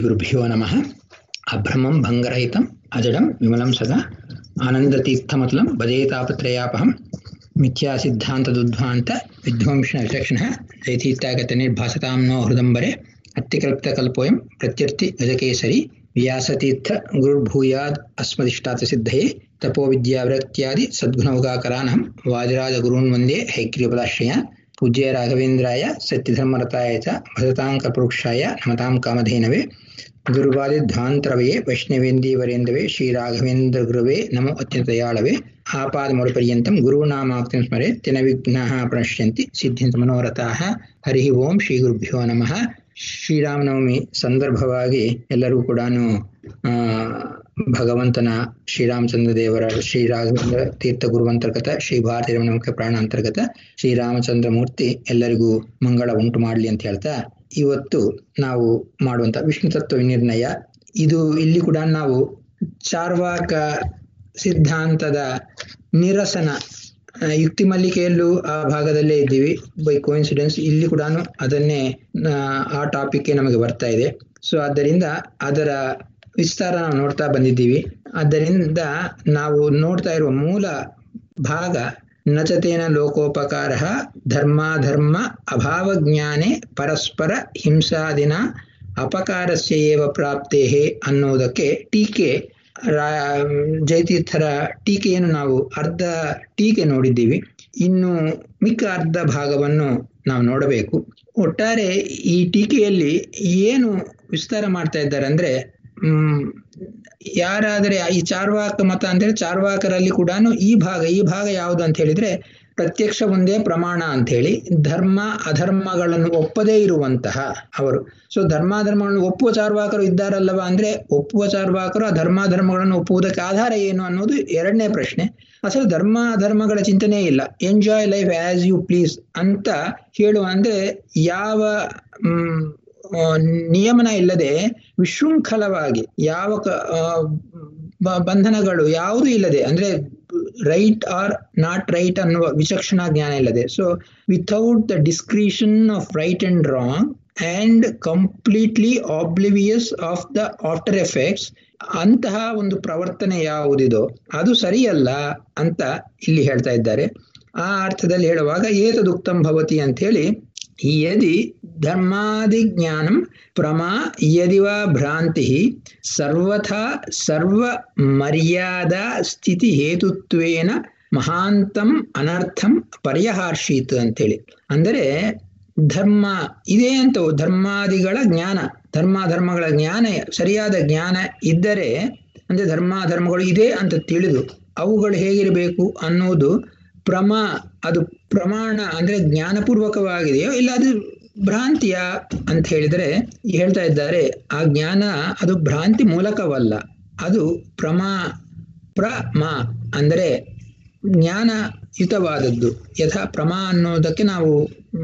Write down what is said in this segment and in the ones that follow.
ಗುರುಭ್ಯೋ ನಮಃ ಅಭ್ರಮಂ ಭಂಗರಹಿತಂ ಅಜಡಂ ವಿಮಲಂ ಸದಾ ಆನಂದತೀರ್ಥಮತುಲಂ ಭಜೇತಾಪತ್ರಯಾಪಹಂ ಮಿಥ್ಯಾ ಸಿದ್ಧಾಂತದುದ್ಧ್ವಾಂತ ವಿಧ್ವಂಸನ ವಿಚಕ್ಷಣಃ ಜಯತೀರ್ಥಾಗತ ನಿರ್ಭಾಸತಾಂ ನೋ ಹೃದಂಬರೆ ಅತ್ಯಕಲ್ಪ್ತಕಲ್ಪೋಯಂ ಪ್ರತ್ಯರ್ಥಿ ಗಜಕೇಸರಿ ವ್ಯಾಸತೀರ್ಥ ಗುರುರ್ಭೂಯಾದ್ ಅಸ್ಮದಿಷ್ಟಾತ ಸಿದ್ಧಯೇ ತಪೋ ವಿದ್ಯಾವೃತ್ಯಾದಿ ಸದ್ಗುಣೌಗಾಕರಾನಹಂ ವಾದಿರಾಜ ಗುರುನ್ ವಂದೇ ಹೈಗ್ರೀವದಾಶ್ರಯ ಪೂಜ್ಯ ರಾಘವೇಂದ್ರಾಯ ಸತ್ಯಧರ್ಮರತಾಯ ಚ ಭಜತಾಂಕಪುರುಕ್ಷಾಯ ನಮತಾಂ ಕಾಮಧೇನವೇ ಗುರುವಾದಿಧ್ವಾಂತರವೇ ವೈಷ್ಣವೇಂದೀವರೇಂದವೇ ಶ್ರೀ ರಾಘವೇಂದ್ರ ಗುರುವೇ ನಮೋ ಅತ್ಯಂತಯಾಳವೇ ಆಪಾದ ಮರುಪರ್ಯಂತಂ ಗುರುನಾಮಾಕ್ತಿಂ ಸ್ಮರೆ ತಿನ ವಿಘ್ನಾಃ ಪ್ರಣಶ್ಯಂತಿ ಸಿದ್ಧಿಂತ ಮನೋರಥಾಃ ಹರಿ ಓಂ ಶ್ರೀ ಗುರುಭ್ಯೋ ನಮಃ ಶ್ರೀರಾಮನವಮಿ ಸಂದರ್ಭವಾಗಿ ಎಲ್ಲರೂ ಕೂಡ ಭಗವಂತನ ಶ್ರೀರಾಮಚಂದ್ರ ದೇವರ ಶ್ರೀ ರಾಘವೇಂದ್ರ ತೀರ್ಥ ಗುರುವಂತರ್ಗತ ಶ್ರೀ ಭಾರತೀಯ ಮುಖ್ಯ ಪ್ರಾಣ ಅಂತರ್ಗತ ಶ್ರೀರಾಮಚಂದ್ರ ಮೂರ್ತಿ ಎಲ್ಲರಿಗೂ ಮಂಗಳ ಉಂಟು ಮಾಡಲಿ ಅಂತ ಹೇಳ್ತಾ ಇವತ್ತು ನಾವು ಮಾಡುವಂತ ವಿಷ್ಣು ತತ್ವ ವಿನಿರ್ಣಯ ಇದು ಇಲ್ಲಿ ಕೂಡ ನಾವು ಚಾರ್ವಾಕ ಸಿದ್ಧಾಂತದ ನಿರಸನ ಯುಕ್ತಿ ಮಲ್ಲಿಕೆಯಲ್ಲೂ ಆ ಭಾಗದಲ್ಲೇ ಇದ್ದೀವಿ ಬೈ ಕೋಇನ್ಸಿಡೆನ್ಸ್ ಇಲ್ಲಿ ಕೂಡ ಅದನ್ನೇ ಆ ಟಾಪಿಕ್ ನಮಗೆ ಬರ್ತಾ ಇದೆ ಸೊ ಆದ್ದರಿಂದ ಅದರ ವಿಸ್ತಾರ ನಾವು ನೋಡ್ತಾ ಬಂದಿದ್ದೀವಿ ಆದ್ದರಿಂದ ನಾವು ನೋಡ್ತಾ ಇರುವ ಮೂಲ ಭಾಗ ನಚತೇನ ಲೋಕೋಪಕಾರ ಧರ್ಮಾಧರ್ಮ ಅಭಾವ ಜ್ಞಾನೆ ಪರಸ್ಪರ ಹಿಂಸಾದಿನ ಅಪಕಾರಸ್ಯ ಏವ ಪ್ರಾಪ್ತೇ ಅನ್ನೋದಕ್ಕೆ ಟೀಕೆ ಜಯತೀರ್ಥರ ಟೀಕೆಯನ್ನು ನಾವು ಅರ್ಧ ಟೀಕೆ ನೋಡಿದ್ದೀವಿ ಇನ್ನು ಮಿಕ್ಕ ಅರ್ಧ ಭಾಗವನ್ನು ನಾವು ನೋಡಬೇಕು ಒಟ್ಟಾರೆ ಈ ಟೀಕೆಯಲ್ಲಿ ಏನು ವಿಸ್ತಾರ ಮಾಡ್ತಾ ಇದ್ದಾರೆ ಅಂದ್ರೆ ಹ್ಮ್ ಯಾರಾದರೆ ಈ ಚಾರ್ವಾಕ ಮತ ಅಂದ್ರೆ ಚಾರ್ವಾಕರಲ್ಲಿ ಕೂಡ ಈ ಭಾಗ ಈ ಭಾಗ ಯಾವುದು ಅಂತ ಹೇಳಿದ್ರೆ ಪ್ರತ್ಯಕ್ಷ ಒಂದೇ ಪ್ರಮಾಣ ಅಂತ ಹೇಳಿ ಧರ್ಮ ಅಧರ್ಮಗಳನ್ನು ಒಪ್ಪದೇ ಇರುವಂತಹ ಅವರು ಸೊ ಧರ್ಮಾಧರ್ಮಗಳನ್ನು ಒಪ್ಪುವ ಚಾರ್ವಾಕರು ಇದ್ದಾರಲ್ಲವ ಅಂದ್ರೆ ಒಪ್ಪುವ ಚಾರ್ವಾಕರು ಆ ಧರ್ಮಾಧರ್ಮಗಳನ್ನು ಒಪ್ಪುವುದಕ್ಕೆ ಆಧಾರ ಏನು ಅನ್ನೋದು ಎರಡನೇ ಪ್ರಶ್ನೆ ಅಸಲು ಧರ್ಮ ಧರ್ಮಗಳ ಚಿಂತನೆ ಇಲ್ಲ enjoy life as you please ಅಂತ ಹೇಳುವ ಅಂದ್ರೆ ಯಾವ ಹ್ಮ್ ನಿಯಮನ ಇಲ್ಲದೆ ವಿಶೃಂಖಲವಾಗಿ ಯಾವ ಬಂಧನಗಳು ಯಾವುದೂ ಇಲ್ಲದೆ ಅಂದ್ರೆ ರೈಟ್ ಆರ್ ನಾಟ್ ರೈಟ್ ಅನ್ನುವ ವಿಚಕ್ಷಣಾ ಜ್ಞಾನ ಇಲ್ಲದೆ so without the discretion of right and wrong and completely oblivious of the after effects ಅಂತಹ ಒಂದು ಪ್ರವರ್ತನೆ ಯಾವುದಿದೋ ಅದು ಸರಿಯಲ್ಲ ಅಂತ ಇಲ್ಲಿ ಹೇಳ್ತಾ ಇದ್ದಾರೆ ಆ ಅರ್ಥದಲ್ಲಿ ಹೇಳುವಾಗ ಏತದುಕ್ತಂ ಭವತಿ ಅಂತ ಹೇಳಿ ಯದಿ ಧರ್ಮಾದಿ ಜ್ಞಾನಂ ಪ್ರಮಾ ಯದಿವ ಭ್ರಾಂತಿ ಸರ್ವಥಾ ಸರ್ವ ಮರ್ಯಾದಾ ಸ್ಥಿತಿ ಹೇತುತ್ವೇನ ಮಹಾಂತಂ ಅನರ್ಥಂ ಪರ್ಯಹಾರ್ಷೀತ್ ಅಂತೇಳಿ ಅಂದರೆ ಧರ್ಮ ಇದೆ ಅಂತ ಧರ್ಮಾದಿಗಳ ಜ್ಞಾನ ಧರ್ಮ ಧರ್ಮಗಳ ಜ್ಞಾನ ಸರಿಯಾದ ಜ್ಞಾನ ಇದ್ದರೆ ಅಂದ್ರೆ ಧರ್ಮ ಧರ್ಮಗಳು ಇದೆ ಅಂತ ತಿಳಿದು ಅವುಗಳು ಹೇಗಿರಬೇಕು ಅನ್ನೋದು ಪ್ರಮಾ ಅದು ಪ್ರಮಾಣ ಅಂದ್ರೆ ಜ್ಞಾನಪೂರ್ವಕವಾಗಿದೆಯೋ ಇಲ್ಲ ಅದು ಭ್ರಾಂತಿಯ ಅಂತ ಹೇಳಿದರೆ ಹೇಳ್ತಾ ಇದ್ದಾರೆ ಆ ಜ್ಞಾನ ಅದು ಭ್ರಾಂತಿ ಮೂಲಕವಲ್ಲ ಅದು ಪ್ರಮಾ ಪ್ರಮ ಅಂದರೆ ಜ್ಞಾನಯುತವಾದದ್ದು ಯಥಾ ಪ್ರಮಾ ಅನ್ನೋದಕ್ಕೆ ನಾವು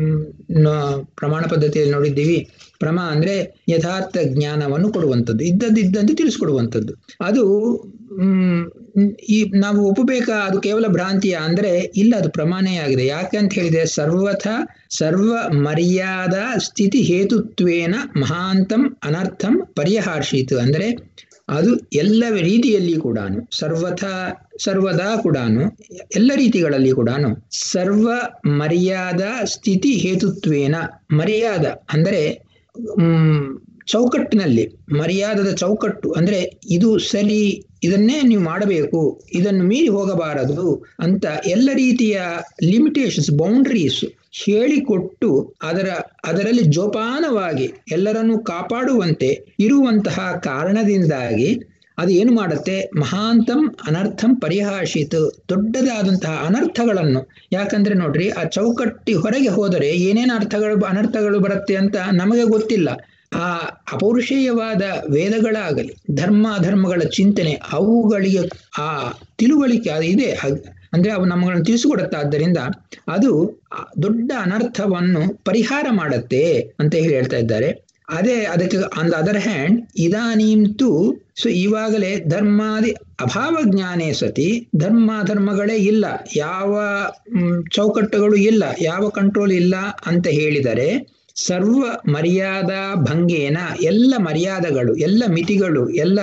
ಪ್ರಮಾಣ ಪದ್ಧತಿಯಲ್ಲಿ ನೋಡಿದ್ದೀವಿ ಪ್ರಮ ಅಂದ್ರೆ ಯಥಾರ್ಥ ಜ್ಞಾನವನ್ನು ಕೊಡುವಂಥದ್ದು ಇದ್ದದ್ದಿದ್ದಂತೆ ತಿಳಿಸ್ಕೊಡುವಂಥದ್ದು ಅದು ಹ್ಮ್ ಈ ನಾವು ಒಪ್ಪಬೇಕಾ ಅದು ಕೇವಲ ಭ್ರಾಂತಿಯ ಅಂದ್ರೆ ಇಲ್ಲ ಅದು ಪ್ರಮಾಣೇ ಆಗಿದೆ ಯಾಕೆ ಅಂತ ಹೇಳಿದ್ರೆ ಸರ್ವಥ ಸರ್ವ ಮರ್ಯಾದಾ ಸ್ಥಿತಿ ಹೇತುತ್ವೇನ ಮಹಾಂತಂ ಅನರ್ಥಂ ಪರ್ಯಹಾರ್ಷಿತು ಅಂದ್ರೆ ಅದು ಎಲ್ಲ ರೀತಿಯಲ್ಲಿ ಕೂಡ ಸರ್ವಥ ಸರ್ವದಾ ಕೂಡ ಎಲ್ಲ ರೀತಿಗಳಲ್ಲಿ ಕೂಡ ಸರ್ವ ಮರ್ಯಾದಾ ಸ್ಥಿತಿ ಹೇತುತ್ವೇನ ಮರ್ಯಾದ ಅಂದರೆ ಹ್ಮ್ ಚೌಕಟ್ಟಿನಲ್ಲಿ ಮರ್ಯಾದದ ಚೌಕಟ್ಟು ಅಂದ್ರೆ ಇದು ಸರಿ ಇದನ್ನೇ ನೀವು ಮಾಡಬೇಕು ಇದನ್ನು ಮೀರಿ ಹೋಗಬಾರದು ಅಂತ ಎಲ್ಲ ರೀತಿಯ ಲಿಮಿಟೇಷನ್ಸ್ ಬೌಂಡ್ರೀಸ್ ಹೇಳಿಕೊಟ್ಟು ಅದರ ಅದರಲ್ಲಿ ಜೋಪಾನವಾಗಿ ಎಲ್ಲರನ್ನೂ ಕಾಪಾಡುವಂತೆ ಇರುವಂತಹ ಕಾರಣದಿಂದಾಗಿ ಅದು ಏನು ಮಾಡುತ್ತೆ ಮಹಾಂತಂ ಅನರ್ಥಂ ಪರಿಹಾಷಿತ್ ದೊಡ್ಡದಾದಂತಹ ಅನರ್ಥಗಳನ್ನು ಯಾಕಂದ್ರೆ ನೋಡ್ರಿ ಆ ಚೌಕಟ್ಟಿ ಹೊರಗೆ ಹೋದರೆ ಏನೇನು ಅರ್ಥಗಳು ಅನರ್ಥಗಳು ಬರುತ್ತೆ ಅಂತ ನಮಗೆ ಗೊತ್ತಿಲ್ಲ ಆ ಅಪೌರುಷೇಯವಾದ ವೇದಗಳಾಗಲಿ ಧರ್ಮ ಅಧರ್ಮಗಳ ಚಿಂತನೆ ಅವುಗಳಿಗೆ ಆ ತಿಳುವಳಿಕೆ ಅದು ಇದೆ ಅಂದ್ರೆ ಅವು ನಮ್ಮಗಳನ್ನು ತಿಳಿಸಿಕೊಡುತ್ತೆ ಆದ್ದರಿಂದ ಅದು ದೊಡ್ಡ ಅನರ್ಥವನ್ನು ಪರಿಹಾರ ಮಾಡತ್ತೆ ಅಂತ ಹೇಳಿ ಹೇಳ್ತಾ ಇದ್ದಾರೆ ಅದೇ ಅದಕ್ಕೆ ಆನ್ ದ ಅದರ್ ಹ್ಯಾಂಡ್ ಇದಾನೀಂತು ಸೊ ಇವಾಗಲೇ ಧರ್ಮಾದಿ ಅಭಾವ ಜ್ಞಾನೇ ಸತಿ ಧರ್ಮ ಧರ್ಮಗಳೇ ಇಲ್ಲ ಯಾವ ಚೌಕಟ್ಟುಗಳು ಇಲ್ಲ ಯಾವ ಕಂಟ್ರೋಲ್ ಇಲ್ಲ ಅಂತ ಹೇಳಿದರೆ ಸರ್ವ ಮರ್ಯಾದಾ ಭಂಗೇನ ಎಲ್ಲ ಮರ್ಯಾದಗಳು ಎಲ್ಲ ಮಿತಿಗಳು ಎಲ್ಲ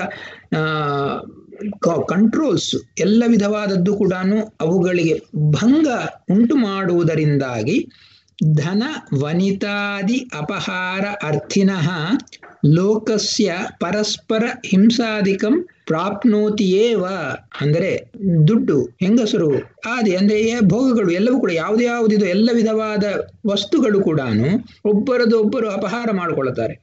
ಕಂಟ್ರೋಲ್ಸ್ ಎಲ್ಲ ವಿಧವಾದದ್ದು ಕೂಡ ಅವುಗಳಿಗೆ ಭಂಗ ಉಂಟು ಮಾಡುವುದರಿಂದಾಗಿ ಧನ ವನಿತಾದಿ ಅಪಹಾರ ಅರ್ಥಿನಃ ಲೋಕಸ್ಯ ಪರಸ್ಪರ ಹಿಂಸಾದಿಕಂ ಪ್ರಾಪ್ನೋತಿಯೇವ ಅಂದರೆ ದುಡ್ಡು ಹೆಂಗಸರು ಆದಿ ಅಂದ್ರೆ ಭೋಗಗಳು ಎಲ್ಲವೂ ಕೂಡ ಯಾವ್ದು ಯಾವುದಿದು ಎಲ್ಲ ವಿಧವಾದ ವಸ್ತುಗಳು ಕೂಡ ಒಬ್ಬರದು ಒಬ್ಬರು ಅಪಹಾರ ಮಾಡಿಕೊಳ್ಳುತ್ತಾರೆ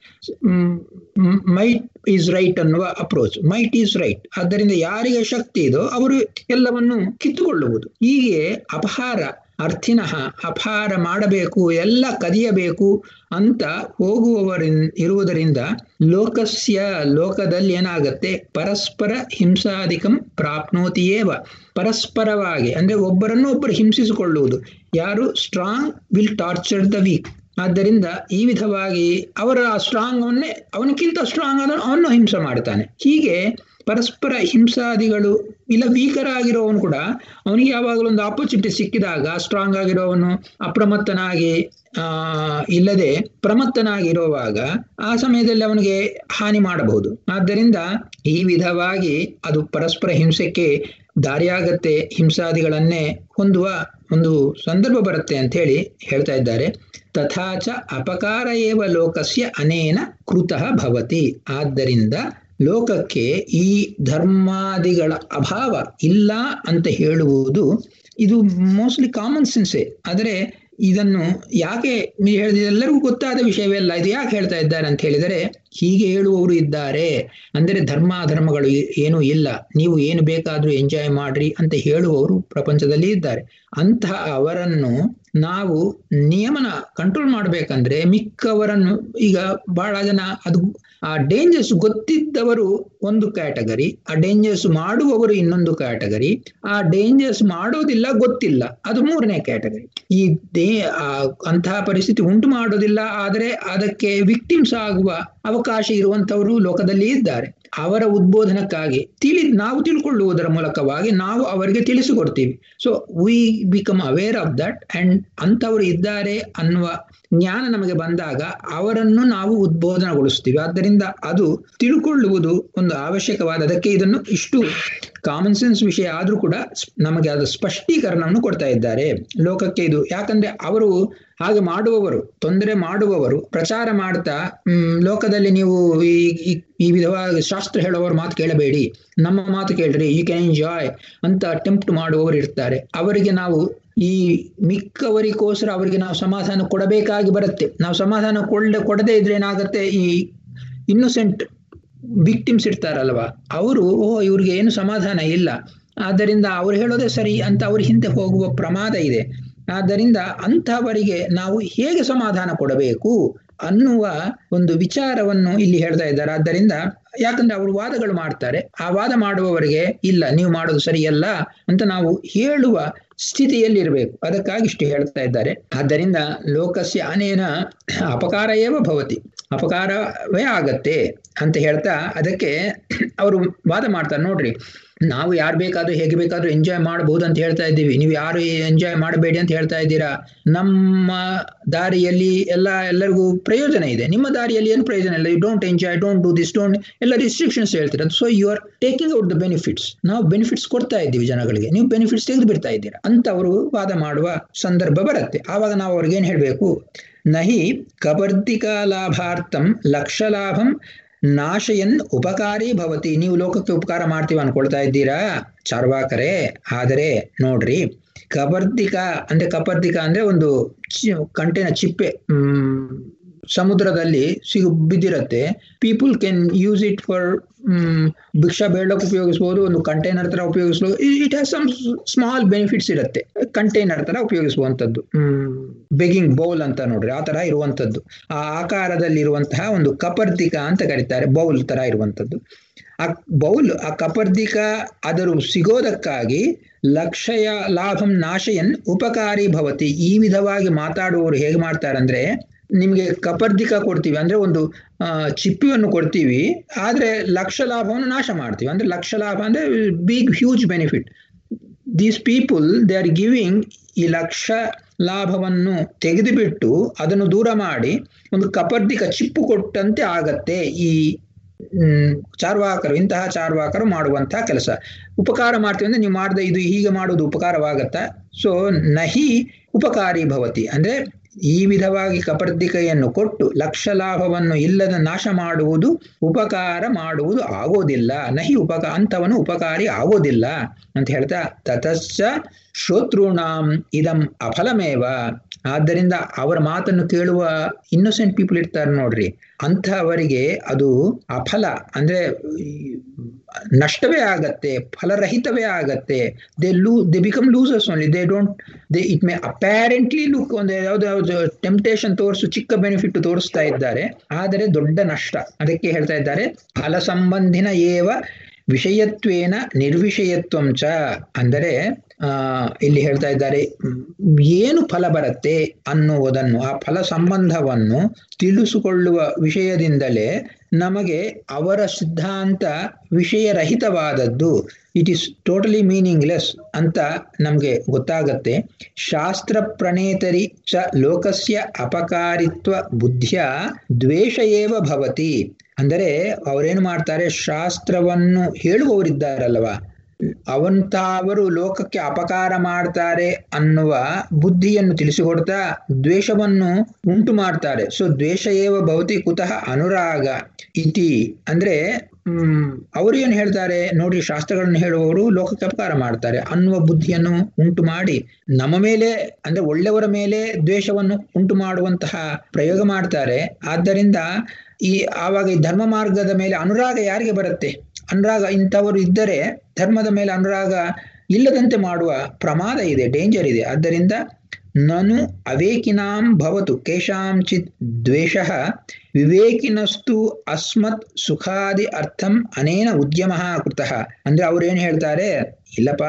ಮೈಟ್ ಈಸ್ ರೈಟ್ ಅನ್ನುವ ಅಪ್ರೋಚ್ ಮೈಟ್ ಈಸ್ ರೈಟ್ ಆದ್ದರಿಂದ ಯಾರಿಗೆ ಶಕ್ತಿ ಇದೋ ಅವರು ಎಲ್ಲವನ್ನು ಕಿತ್ತುಕೊಳ್ಳುವುದು ಹೀಗೆ ಅಪಹಾರ ಅರ್ಥಿನಃ ಅಪಹಾರ ಮಾಡಬೇಕು ಎಲ್ಲ ಕದಿಯಬೇಕು ಅಂತ ಹೋಗುವವರಿನ್ ಇರುವುದರಿಂದ ಲೋಕಸ್ಯ ಲೋಕದಲ್ಲಿ ಏನಾಗತ್ತೆ ಪರಸ್ಪರ ಹಿಂಸಾಧಿಕಂ ಪ್ರಾಪ್ನೋತಿಯೇವ ಪರಸ್ಪರವಾಗಿ ಅಂದ್ರೆ ಒಬ್ಬರನ್ನು ಒಬ್ಬರು ಹಿಂಸಿಸಿಕೊಳ್ಳುವುದು ಯಾರು strong will torture the weak ಆದ್ದರಿಂದ ಈ ವಿಧವಾಗಿ ಅವರ ಆ ಸ್ಟ್ರಾಂಗ್ ಅವನ್ನೇ ಅವನಕ್ಕಿಂತ ಸ್ಟ್ರಾಂಗ್ ಆದ ಅವನು ಹಿಂಸೆ ಮಾಡ್ತಾನೆ ಹೀಗೆ ಪರಸ್ಪರ ಹಿಂಸಾದಿಗಳು ಇಲ್ಲ ವೀಕರ್ ಆಗಿರೋವನು ಕೂಡ ಅವನಿಗೆ ಯಾವಾಗಲೂ ಒಂದು ಆಪರ್ಚುನಿಟಿ ಸಿಕ್ಕಿದಾಗ ಸ್ಟ್ರಾಂಗ್ ಆಗಿರೋವನು ಅಪ್ರಮತ್ತನಾಗಿ ಆ ಇಲ್ಲದೆ ಪ್ರಮತ್ತನಾಗಿರುವಾಗ ಆ ಸಮಯದಲ್ಲಿ ಅವನಿಗೆ ಹಾನಿ ಮಾಡಬಹುದು ಆದ್ದರಿಂದ ಈ ವಿಧವಾಗಿ ಅದು ಪರಸ್ಪರ ಹಿಂಸೆಗೆ ದಾರಿಯಾಗತ್ತೆ ಹಿಂಸಾದಿಗಳನ್ನೇ ಹೊಂದುವ ಒಂದು ಸಂದರ್ಭ ಬರುತ್ತೆ ಅಂತ ಹೇಳಿ ಹೇಳ್ತಾ ಇದ್ದಾರೆ ತಥಾಚ ಅಪಕಾರ ಏವ ಲೋಕಸ್ಯ ಅನೇನ ಕೃತಃ ಭವತಿ ಆದ್ದರಿಂದ ಲೋಕಕ್ಕೆ ಈ ಧರ್ಮಾದಿಗಳ ಅಭಾವ ಇಲ್ಲ ಅಂತ ಹೇಳುವುದು ಇದು ಮೋಸ್ಟ್ಲಿ ಕಾಮನ್ ಸೆನ್ಸೆ ಆದರೆ ಇದನ್ನು ಯಾಕೆ ಹೇಳಿದ ಎಲ್ಲರಿಗೂ ಗೊತ್ತಾದ ವಿಷಯವೇ ಅಲ್ಲ ಇದು ಯಾಕೆ ಹೇಳ್ತಾ ಇದ್ದಾರೆ ಅಂತ ಹೇಳಿದರೆ ಹೀಗೆ ಹೇಳುವವರು ಇದ್ದಾರೆ ಅಂದರೆ ಧರ್ಮ ಧರ್ಮಗಳು ಏನೂ ಇಲ್ಲ ನೀವು ಏನು ಬೇಕಾದ್ರೂ ಎಂಜಾಯ್ ಮಾಡ್ರಿ ಅಂತ ಹೇಳುವವರು ಪ್ರಪಂಚದಲ್ಲಿ ಇದ್ದಾರೆ ಅಂತಹ ಅವರನ್ನು ನಾವು ನಿಯಮನ ಕಂಟ್ರೋಲ್ ಮಾಡ್ಬೇಕಂದ್ರೆ ಮಿಕ್ಕವರನ್ನು ಈಗ ಬಹಳ ಜನ ಅದು ಆ ಡೇಂಜರ್ಸ್ ಗೊತ್ತಿದ್ದವರು ಒಂದು ಕ್ಯಾಟಗರಿ ಆ ಡೇಂಜರ್ಸ್ ಮಾಡುವವರು ಇನ್ನೊಂದು ಕ್ಯಾಟಗರಿ ಆ ಡೇಂಜರ್ಸ್ ಮಾಡೋದಿಲ್ಲ ಗೊತ್ತಿಲ್ಲ ಅದು ಮೂರನೇ ಕ್ಯಾಟಗರಿ ಈ ದೇ ಅಂತಹ ಪರಿಸ್ಥಿತಿ ಉಂಟು ಮಾಡೋದಿಲ್ಲ ಆದರೆ ಅದಕ್ಕೆ ವಿಕ್ಟಿಮ್ಸ್ ಆಗುವ ಅವಕಾಶ ಇರುವಂತವರು ಲೋಕದಲ್ಲಿ ಇದ್ದಾರೆ ಅವರ ಉದ್ಬೋಧನಕ್ಕಾಗಿ ತಿಳಿ ನಾವು ತಿಳ್ಕೊಳ್ಳುವುದರ ಮೂಲಕವಾಗಿ ನಾವು ಅವರಿಗೆ ತಿಳಿಸಿಕೊಡ್ತೀವಿ so we become aware of that and ಅಂಥವರು ಇದ್ದಾರೆ ಅನ್ನುವ ಜ್ಞಾನ ನಮಗೆ ಬಂದಾಗ ಅವರನ್ನು ನಾವು ಉದ್ಬೋಧನಗೊಳಿಸ್ತೀವಿ ಆದ್ದರಿಂದ ಅದು ತಿಳ್ಕೊಳ್ಳುವುದು ಒಂದು ಅವಶ್ಯಕವಾದ ಅದಕ್ಕೆ ಇದನ್ನು ಇಷ್ಟು ಕಾಮನ್ ಸೆನ್ಸ್ ವಿಷಯ ಆದ್ರೂ ಕೂಡ ನಮಗೆ ಅದು ಸ್ಪಷ್ಟೀಕರಣವನ್ನು ಕೊಡ್ತಾ ಇದ್ದಾರೆ ಲೋಕಕ್ಕೆ ಇದು ಯಾಕಂದ್ರೆ ಅವರು ಹಾಗೆ ಮಾಡುವವರು ತೊಂದರೆ ಮಾಡುವವರು ಪ್ರಚಾರ ಮಾಡ್ತಾ ಹ್ಮ್ ಲೋಕದಲ್ಲಿ ನೀವು ಈ ಈ ವಿಧವಾದ ಶಾಸ್ತ್ರ ಹೇಳುವವರು ಮಾತು ಕೇಳಬೇಡಿ ನಮ್ಮ ಮಾತು ಕೇಳ್ರಿ ಯು ಕ್ಯಾನ್ ಎಂಜಾಯ್ ಅಂತ ಅಟೆಂಪ್ಟ್ ಮಾಡುವವರು ಇರ್ತಾರೆ ಅವರಿಗೆ ನಾವು ಈ ಮಿಕ್ಕವರಿಗೋಸ್ಕರ ಅವರಿಗೆ ನಾವು ಸಮಾಧಾನ ಕೊಡಬೇಕಾಗಿ ಬರುತ್ತೆ ನಾವು ಸಮಾಧಾನ ಕೊಡದೆ ಕೊಡದೇ ಇದ್ರೆ ಏನಾಗುತ್ತೆ ಈ ಇನ್ನೋಸೆಂಟ್ ವಿಕ್ಟಿಮ್ಸ್ ಇರ್ತಾರಲ್ವಾ ಅವರು ಓ ಇವ್ರಿಗೆ ಏನು ಸಮಾಧಾನ ಇಲ್ಲ ಆದ್ದರಿಂದ ಅವ್ರು ಹೇಳೋದೇ ಸರಿ ಅಂತ ಅವ್ರ ಹಿಂದೆ ಹೋಗುವ ಪ್ರಮಾದ ಇದೆ ಆದ್ದರಿಂದ ಅಂಥವರಿಗೆ ನಾವು ಹೇಗೆ ಸಮಾಧಾನ ಕೊಡಬೇಕು ಅನ್ನುವ ಒಂದು ವಿಚಾರವನ್ನು ಇಲ್ಲಿ ಹೇಳ್ತಾ ಇದ್ದಾರೆ ಆದ್ದರಿಂದ ಯಾಕಂದ್ರೆ ಅವರು ವಾದಗಳು ಮಾಡ್ತಾರೆ ಆ ವಾದ ಮಾಡುವವರಿಗೆ ಇಲ್ಲ ನೀವು ಮಾಡೋದು ಸರಿಯಲ್ಲ ಅಂತ ನಾವು ಹೇಳುವ ಸ್ಥಿತಿಯಲ್ಲಿರಬೇಕು ಅದಕ್ಕಾಗಿ ಇಷ್ಟು ಹೇಳ್ತಾ ಇದ್ದಾರೆ ಆದ್ದರಿಂದ ಲೋಕಸ್ಯ ಅನೇನ ಅಪಕಾರ ಏವ ಭವತಿ ಅಪಕಾರವೇ ಆಗತ್ತೆ ಅಂತ ಹೇಳ್ತಾ ಅದಕ್ಕೆ ಅವರು ವಾದ ಮಾಡ್ತಾರೆ ನೋಡ್ರಿ ನಾವು ಯಾರು ಬೇಕಾದ್ರೂ ಹೇಗೆ ಬೇಕಾದ್ರೂ ಎಂಜಾಯ್ ಮಾಡಬಹುದು ಅಂತ ಹೇಳ್ತಾ ಇದ್ದೀವಿ ನೀವು ಯಾರು ಎಂಜಾಯ್ ಮಾಡಬೇಡಿ ಅಂತ ಹೇಳ್ತಾ ಇದ್ದೀರಾ ನಮ್ಮ ದಾರಿಯಲ್ಲಿ ಎಲ್ಲ ಎಲ್ಲರಿಗೂ ಪ್ರಯೋಜನ ಇದೆ ನಿಮ್ಮ ದಾರಿಯಲ್ಲಿ ಏನು ಪ್ರಯೋಜನ ಇಲ್ಲ you don't enjoy don't do this don't ಎಲ್ಲ ರಿಸ್ಟ್ರಿಕ್ಷನ್ಸ್ ಹೇಳ್ತೀರಾ so you are taking out the benefits ನಾವು ಬೆನಿಫಿಟ್ಸ್ ಕೊಡ್ತಾ ಇದ್ದೀವಿ ಜನಗಳಿಗೆ ನೀವು ಬೆನಿಫಿಟ್ಸ್ ತೆಗೆದು ಬಿಡ್ತಾ ಇದ್ದೀರಾ ಅಂತ ಅವರು ವಾದ ಮಾಡುವ ಸಂದರ್ಭ ಬರುತ್ತೆ ಆವಾಗ ನಾವು ಅವ್ರಿಗೆ ಏನ್ ಹೇಳ್ಬೇಕು ನಹಿ ಕಬರ್ದಿಕಾ ಲಾಭಾರ್ಥಂ ಲಕ್ಷ ಲಾಭಂ ನಾಶಯನ್ ಉಪಕಾರಿ ಭವತಿ ನೀವು ಲೋಕಕ್ಕೆ ಉಪಕಾರ ಮಾಡ್ತೀವಿ ಅನ್ಕೊಳ್ತಾ ಇದ್ದೀರಾ ಚಾರ್ವಾಕರೇ ಆದರೆ ನೋಡ್ರಿ ಕಬರ್ದಿಕ ಅಂದ್ರೆ ಕಪರ್ದಿಕ ಅಂದ್ರೆ ಒಂದು ಕಂಟೆನ ಚಿಪ್ಪೆ ಹ್ಮ್ ಸಮುದ್ರದಲ್ಲಿ ಸಿಗು ಬಿದ್ದಿರತ್ತೆ people can use it for ಭಿಕ್ಷಾ ಬೇಡಕ್ಕೆ ಉಪಯೋಗಿಸ್ಬೋದು ಒಂದು ಕಂಟೈನರ್ ತರ ಉಪಯೋಗಿಸ್ಬೋದು it has some small benefits ಇರುತ್ತೆ ಕಂಟೈನರ್ ತರ ಉಪಯೋಗಿಸುವಂಥದ್ದು ಹ್ಮ್ ಬೆಗಿಂಗ್ ಬೌಲ್ ಅಂತ ನೋಡ್ರಿ ಆ ತರ ಇರುವಂತದ್ದು ಆ ಆಕಾರದಲ್ಲಿರುವಂತಹ ಒಂದು ಕಪರ್ದಿಕ ಅಂತ ಕರೀತಾರೆ ಬೌಲ್ ತರ ಇರುವಂತದ್ದು ಆ ಬೌಲ್ ಆ ಕಪರ್ದಿಕ ಅದರ ಸಿಗೋದಕ್ಕಾಗಿ ಲಕ್ಷಯ ಲಾಭಂ ನಾಶಯನ್ ಉಪಕಾರಿ ಭವತಿ ಈ ವಿಧವಾಗಿ ಮಾತಾಡುವವರು ಹೇಗೆ ಮಾಡ್ತಾರಂದ್ರೆ ನಿಮ್ಗೆ ಕಪರ್ದಿಕ ಕೊಡ್ತೀವಿ ಅಂದ್ರೆ ಒಂದು ಚಿಪ್ಪಿಯನ್ನು ಕೊಡ್ತೀವಿ ಆದ್ರೆ ಲಕ್ಷ ಲಾಭವನ್ನು ನಾಶ ಮಾಡ್ತೀವಿ ಅಂದ್ರೆ ಲಕ್ಷ ಲಾಭ ಅಂದ್ರೆ big huge benefit these people they are giving ಈ ಲಕ್ಷ ಲಾಭವನ್ನು ತೆಗೆದುಬಿಟ್ಟು ಅದನ್ನು ದೂರ ಮಾಡಿ ಒಂದು ಕಪರ್ದಿಕ ಚಿಪ್ಪು ಕೊಟ್ಟಂತೆ ಆಗತ್ತೆ ಈ ಹ್ಮ್ ಚಾರ್ವಾಕರು ಇಂತಹ ಚಾರ್ವಾಕರು ಮಾಡುವಂತಹ ಕೆಲಸ ಉಪಕಾರ ಮಾಡ್ತೀವಿ ಅಂದ್ರೆ ನೀವು ಮಾಡಿದ ಇದು ಹೀಗೆ ಮಾಡೋದು ಉಪಕಾರವಾಗತ್ತಾ ಸೊ ನಹಿ ಉಪಕಾರಿ ಭವತಿ ಅಂದ್ರೆ ಈ ವಿಧವಾಗಿ ಕಪರ್ದಿಕೆಯನ್ನು ಕೊಟ್ಟು ಲಕ್ಷ ಲಾಭವನ್ನು ಇಲ್ಲದ ನಾಶ ಮಾಡುವುದು ಉಪಕಾರ ಮಾಡುವುದು ಆಗೋದಿಲ್ಲ ನಹಿ ಉಪಕ ಅಂತವನು ಉಪಕಾರಿ ಆಗೋದಿಲ್ಲ ಅಂತ ಹೇಳ್ತಾ ತತಶ್ಚ ಶ್ರೋತೃಣಾಂ ಇದಂ ಅಫಲಮೇವ ಆದ್ದರಿಂದ ಅವರ ಮಾತನ್ನು ಕೇಳುವ ಇನ್ನೋಸೆಂಟ್ ಪೀಪಲ್ ಇರ್ತಾರೆ ನೋಡ್ರಿ ಅಂಥವರಿಗೆ ಅದು ಅಫಲ ಅಂದ್ರೆ ನಷ್ಟವೇ ಆಗತ್ತೆ ಫಲರಹಿತವೇ ಆಗತ್ತೆ they lose they become losers only they don't they it may apparently look ಒಂದು ಯಾವ್ದು ಯಾವ್ದು ಟೆಂಪ್ಟೇಷನ್ ತೋರಿಸು ಚಿಕ್ಕ ಬೆನಿಫಿಟ್ ತೋರಿಸ್ತಾ ಇದ್ದಾರೆ ಆದರೆ ದೊಡ್ಡ ನಷ್ಟ ಅದಕ್ಕೆ ಹೇಳ್ತಾ ಇದ್ದಾರೆ ಫಲ ಸಂಬಂಧಿನ ಏವ ವಿಷಯತ್ವೇನ ನಿರ್ವಿಷಯತ್ವಂ ಚ ಅಂದರೆ ಆ ಇಲ್ಲಿ ಹೇಳ್ತಾ ಇದ್ದಾರೆ ಏನು ಫಲ ಬರುತ್ತೆ ಅನ್ನುವುದನ್ನು ಆ ಫಲ ಸಂಬಂಧವನ್ನು ತಿಳಿಸಿಕೊಳ್ಳುವ ವಿಷಯದಿಂದಲೇ ನಮಗೆ ಅವರ ಸಿದ್ಧಾಂತ ವಿಷಯರಹಿತವಾದದ್ದು ಇಟ್ ಈಸ್ ಟೋಟಲಿ ಮೀನಿಂಗ್ಲೆಸ್ ಅಂತ ನಮಗೆ ಗೊತ್ತಾಗತ್ತೆ ಶಾಸ್ತ್ರ ಪ್ರಣೇತರಿ ಚ ಲೋಕಸ್ಯ ಅಪಕಾರಿತ್ವ ಬುದ್ಧಿಯ ದ್ವೇಷ ಏವ ಭವತಿ ಅಂದರೆ ಅವರೇನು ಮಾಡ್ತಾರೆ ಶಾಸ್ತ್ರವನ್ನು ಹೇಳುವವರಿದ್ದಾರಲ್ವ ಅವಂತ ಅವರು ಲೋಕಕ್ಕೆ ಅಪಕಾರ ಮಾಡ್ತಾರೆ ಅನ್ನುವ ಬುದ್ಧಿಯನ್ನು ತಿಳಿಸಿಕೊಡ್ತಾ ದ್ವೇಷವನ್ನು ಉಂಟು ಮಾಡ್ತಾರೆ ಸೊ ದ್ವೇಷ ಏವ ಭವತಿ ಕುತಃ ಅನುರಾಗ ಇತಿ ಅಂದ್ರೆ ಹ್ಮ್ ಅವರು ಏನು ಹೇಳ್ತಾರೆ ನೋಡಿ ಶಾಸ್ತ್ರಗಳನ್ನು ಹೇಳುವವರು ಲೋಕಕ್ಕೆ ಅಪಕಾರ ಮಾಡ್ತಾರೆ ಅನ್ನುವ ಬುದ್ಧಿಯನ್ನು ಉಂಟು ಮಾಡಿ ನಮ್ಮ ಮೇಲೆ ಅಂದ್ರೆ ಒಳ್ಳೆಯವರ ಮೇಲೆ ದ್ವೇಷವನ್ನು ಉಂಟು ಮಾಡುವಂತಹ ಪ್ರಯೋಗ ಮಾಡ್ತಾರೆ ಆದ್ದರಿಂದ ಈ ಆವಾಗ ಈ ಧರ್ಮ ಮಾರ್ಗದ ಮೇಲೆ ಅನುರಾಗ ಯಾರಿಗೆ ಬರುತ್ತೆ ಅನುರಾಗ ಇಂಥವರು ಇದ್ದರೆ ಧರ್ಮದ ಮೇಲೆ ಅನುರಾಗ ಇಲ್ಲದಂತೆ ಮಾಡುವ ಪ್ರಮಾದ ಇದೆ ಡೇಂಜರ್ ಇದೆ ಆದ್ದರಿಂದ ನನು ಅವೇಕಿನಾಂ ಭವತು ಕೇಶಾಂಚಿತ್ ದ್ವೇಷ ವಿವೇಕಿನಸ್ತು ಅಸ್ಮತ್ ಸುಖಾದಿ ಅರ್ಥಂ ಅನೇನ ಉದ್ಯಮ ಕೃತಃ ಅಂದ್ರೆ ಅವ್ರು ಏನ್ ಹೇಳ್ತಾರೆ ಇಲ್ಲಪ್ಪ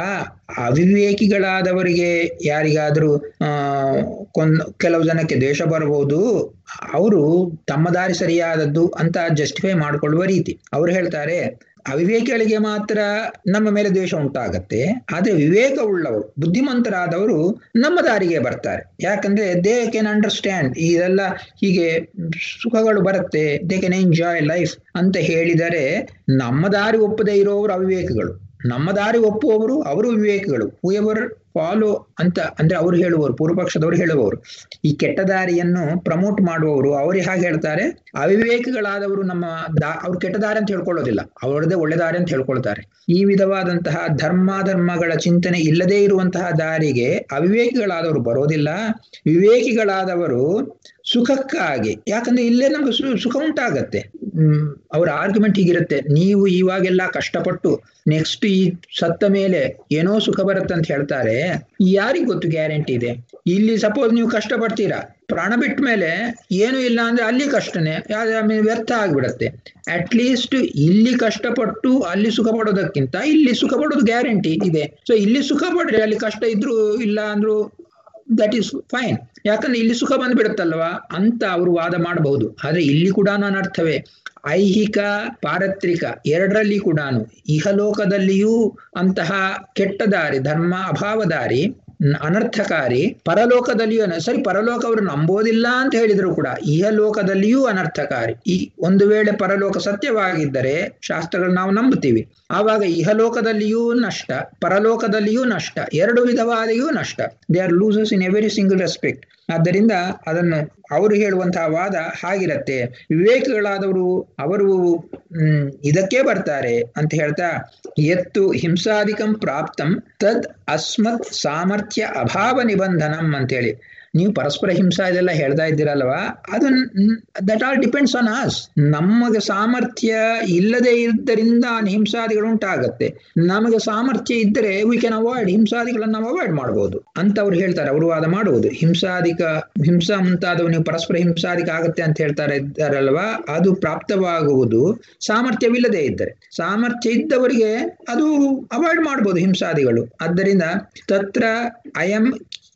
ಅವಿವೇಕಿಗಳಾದವರಿಗೆ ಯಾರಿಗಾದ್ರೂ ಆ ಕೊಂದ್ ಕೆಲವು ಜನಕ್ಕೆ ದ್ವೇಷ ಬರಬಹುದು ಅವರು ತಮ್ಮ ದಾರಿ ಸರಿಯಾದದ್ದು ಅಂತ ಜಸ್ಟಿಫೈ ಮಾಡಿಕೊಳ್ಳುವ ರೀತಿ ಅವ್ರು ಹೇಳ್ತಾರೆ ಅವಿವೇಕಿಗಳಿಗೆ ಮಾತ್ರ ನಮ್ಮ ಮೇಲೆ ದ್ವೇಷ ಉಂಟಾಗತ್ತೆ ಆದ್ರೆ ವಿವೇಕ ಉಳ್ಳವರು ಬುದ್ಧಿಮಂತರಾದವರು ನಮ್ಮ ದಾರಿಗೆ ಬರ್ತಾರೆ ಯಾಕಂದ್ರೆ ದೇ ಕೆನ್ ಅಂಡರ್ಸ್ಟ್ಯಾಂಡ್ ಇದೆಲ್ಲ ಹೀಗೆ ಸುಖಗಳು ಬರುತ್ತೆ ದೇ ಕೆನ್ ಎಂಜಾಯ್ ಲೈಫ್ ಅಂತ ಹೇಳಿದರೆ ನಮ್ಮ ದಾರಿ ಒಪ್ಪದೇ ಇರೋರು ಅವಿವೇಕಗಳು ನಮ್ಮ ದಾರಿ ಒಪ್ಪುವವರು ಅವರು ವಿವೇಕಗಳು ಹೂಎವರ್ ಫಾಲೋ ಅಂತ ಅಂದ್ರೆ ಅವ್ರು ಹೇಳುವವರು ಪೂರ್ವಪಕ್ಷದವರು ಹೇಳುವವರು ಈ ಕೆಟ್ಟ ದಾರಿಯನ್ನು ಪ್ರಮೋಟ್ ಮಾಡುವವರು ಅವರು ಹಾಗೆ ಹೇಳ್ತಾರೆ ಅವಿವೇಕಗಳಾದವರು ನಮ್ಮ ದಾ ಅವ್ರು ಕೆಟ್ಟ ದಾರಿ ಅಂತ ಹೇಳ್ಕೊಳ್ಳೋದಿಲ್ಲ ಅವರದೇ ಒಳ್ಳೆ ದಾರಿ ಅಂತ ಹೇಳ್ಕೊಳ್ತಾರೆ ಈ ವಿಧವಾದಂತಹ ಧರ್ಮಾಧರ್ಮಗಳ ಚಿಂತನೆ ಇಲ್ಲದೇ ಇರುವಂತಹ ದಾರಿಗೆ ಅವಿವೇಕಿಗಳಾದವರು ಬರೋದಿಲ್ಲ ವಿವೇಕಿಗಳಾದವರು ಸುಖಕ್ಕಾಗಿ ಯಾಕಂದ್ರೆ ಇಲ್ಲೇ ನಮ್ಗೆ ಸುಖ ಉಂಟಾಗತ್ತೆ ಹ್ಮ್ ಅವರ ಆರ್ಗ್ಯುಮೆಂಟ್ ಹೀಗಿರುತ್ತೆ ನೀವು ಇವಾಗೆಲ್ಲ ಕಷ್ಟಪಟ್ಟು ನೆಕ್ಸ್ಟ್ ಈ ಸತ್ತ ಮೇಲೆ ಏನೋ ಸುಖ ಬರುತ್ತೆ ಅಂತ ಹೇಳ್ತಾರೆ ಯಾರಿಗ್ ಗೊತ್ತು ಗ್ಯಾರಂಟಿ ಇದೆ ಇಲ್ಲಿ ಸಪೋಸ್ ನೀವು ಕಷ್ಟಪಡ್ತೀರಾ ಪ್ರಾಣ ಬಿಟ್ಟ ಮೇಲೆ ಏನು ಇಲ್ಲ ಅಂದ್ರೆ ಅಲ್ಲಿ ಕಷ್ಟನೇ ವ್ಯರ್ಥ ಆಗ್ಬಿಡತ್ತೆ ಅಟ್ ಲೀಸ್ಟ್ ಇಲ್ಲಿ ಕಷ್ಟಪಟ್ಟು ಅಲ್ಲಿ ಸುಖ ಪಡೋದಕ್ಕಿಂತ ಇಲ್ಲಿ ಸುಖ ಪಡೋದು ಗ್ಯಾರಂಟಿ ಇದೆ ಸೊ ಇಲ್ಲಿ ಸುಖ ಪಡ್ರಿ ಅಲ್ಲಿ ಕಷ್ಟ ಇದ್ರು ಇಲ್ಲ ಅಂದ್ರು ದಟ್ ಈಸ್ ಫೈನ್ ಯಾಕಂದ್ರೆ ಇಲ್ಲಿ ಸುಖ ಬಂದ್ಬಿಡುತ್ತಲ್ವಾ ಅಂತ ಅವರು ವಾದ ಮಾಡಬಹುದು ಆದ್ರೆ ಇಲ್ಲಿ ಕೂಡ ಅನರ್ಥವೇ ಐಹಿಕ ಪಾರತ್ರಿಕ ಎರಡರಲ್ಲಿ ಕೂಡ ಇಹಲೋಕದಲ್ಲಿಯೂ ಅಂತಹ ಕೆಟ್ಟ ದಾರಿ ಧರ್ಮ ಅಭಾವ ದಾರಿ ಅನರ್ಥಕಾರಿ ಪರಲೋಕದಲ್ಲಿಯೂ ಸರಿ ಪರಲೋಕ ಅವರು ನಂಬೋದಿಲ್ಲ ಅಂತ ಹೇಳಿದ್ರು ಕೂಡ ಇಹಲೋಕದಲ್ಲಿಯೂ ಅನರ್ಥಕಾರಿ ಈ ಒಂದು ವೇಳೆ ಪರಲೋಕ ಸತ್ಯವಾಗಿದ್ದರೆ ಶಾಸ್ತ್ರಗಳು ನಾವು ನಂಬುತ್ತೀವಿ ಆವಾಗ ಇಹಲೋಕದಲ್ಲಿಯೂ ನಷ್ಟ ಪರಲೋಕದಲ್ಲಿಯೂ ನಷ್ಟ ಎರಡು ವಿಧವಾದಿಯೂ ನಷ್ಟ they are losses in a very single respect ಆದ್ದರಿಂದ ಅದನ್ನು ಅವರು ಹೇಳುವಂತಹ ವಾದ ಹಾಗಿರತ್ತೆ ವಿವೇಕಗಳಾದವರು ಅವರು ಹ್ಮ್ ಇದಕ್ಕೆ ಬರ್ತಾರೆ ಅಂತ ಹೇಳ್ತಾ ಎತ್ತು ಹಿಂಸಾಧಿಕಂ ಪ್ರಾಪ್ತಂ ತದ್ ಅಸ್ಮತ್ ಸಾಮರ್ಥ್ಯ ಅಭಾವ ನಿಬಂಧನಂ ಅಂತೇಳಿ ನೀವು ಪರಸ್ಪರ ಹಿಂಸಾ ಇದೆಲ್ಲ ಹೇಳ್ತಾ ಇದ್ದೀರಲ್ವಾ ಅದು that all depends on us ನಮಗೆ ಸಾಮರ್ಥ್ಯ ಇಲ್ಲದೆ ಇದ್ದರಿಂದ ಹಿಂಸಾದಿಗಳು ಉಂಟಾಗತ್ತೆ ನಮಗೆ ಸಾಮರ್ಥ್ಯ ಇದ್ದರೆ ವಿ ಕ್ಯಾನ್ ಅವಾಯ್ಡ್ ಹಿಂಸಾದಿಗಳನ್ನು ನಾವು ಅವಾಯ್ಡ್ ಮಾಡಬಹುದು ಅಂತ ಅವ್ರು ಹೇಳ್ತಾರೆ ಅವರು ವಾದ ಮಾಡುವುದು ಹಿಂಸಾದಿಕ ಹಿಂಸಾ ಮುಂತಾದವು ನೀವು ಪರಸ್ಪರ ಹಿಂಸಾದಿಕ ಆಗತ್ತೆ ಅಂತ ಹೇಳ್ತಾರೆ ಇದ್ದಾರಲ್ವಾ ಅದು ಪ್ರಾಪ್ತವಾಗುವುದು ಸಾಮರ್ಥ್ಯವಿಲ್ಲದೆ ಇದ್ದರೆ ಸಾಮರ್ಥ್ಯ ಇದ್ದವರಿಗೆ ಅದು ಅವಾಯ್ಡ್ ಮಾಡಬಹುದು ಹಿಂಸಾದಿಗಳು ಆದ್ದರಿಂದ ತತ್ರ ಅಯಂ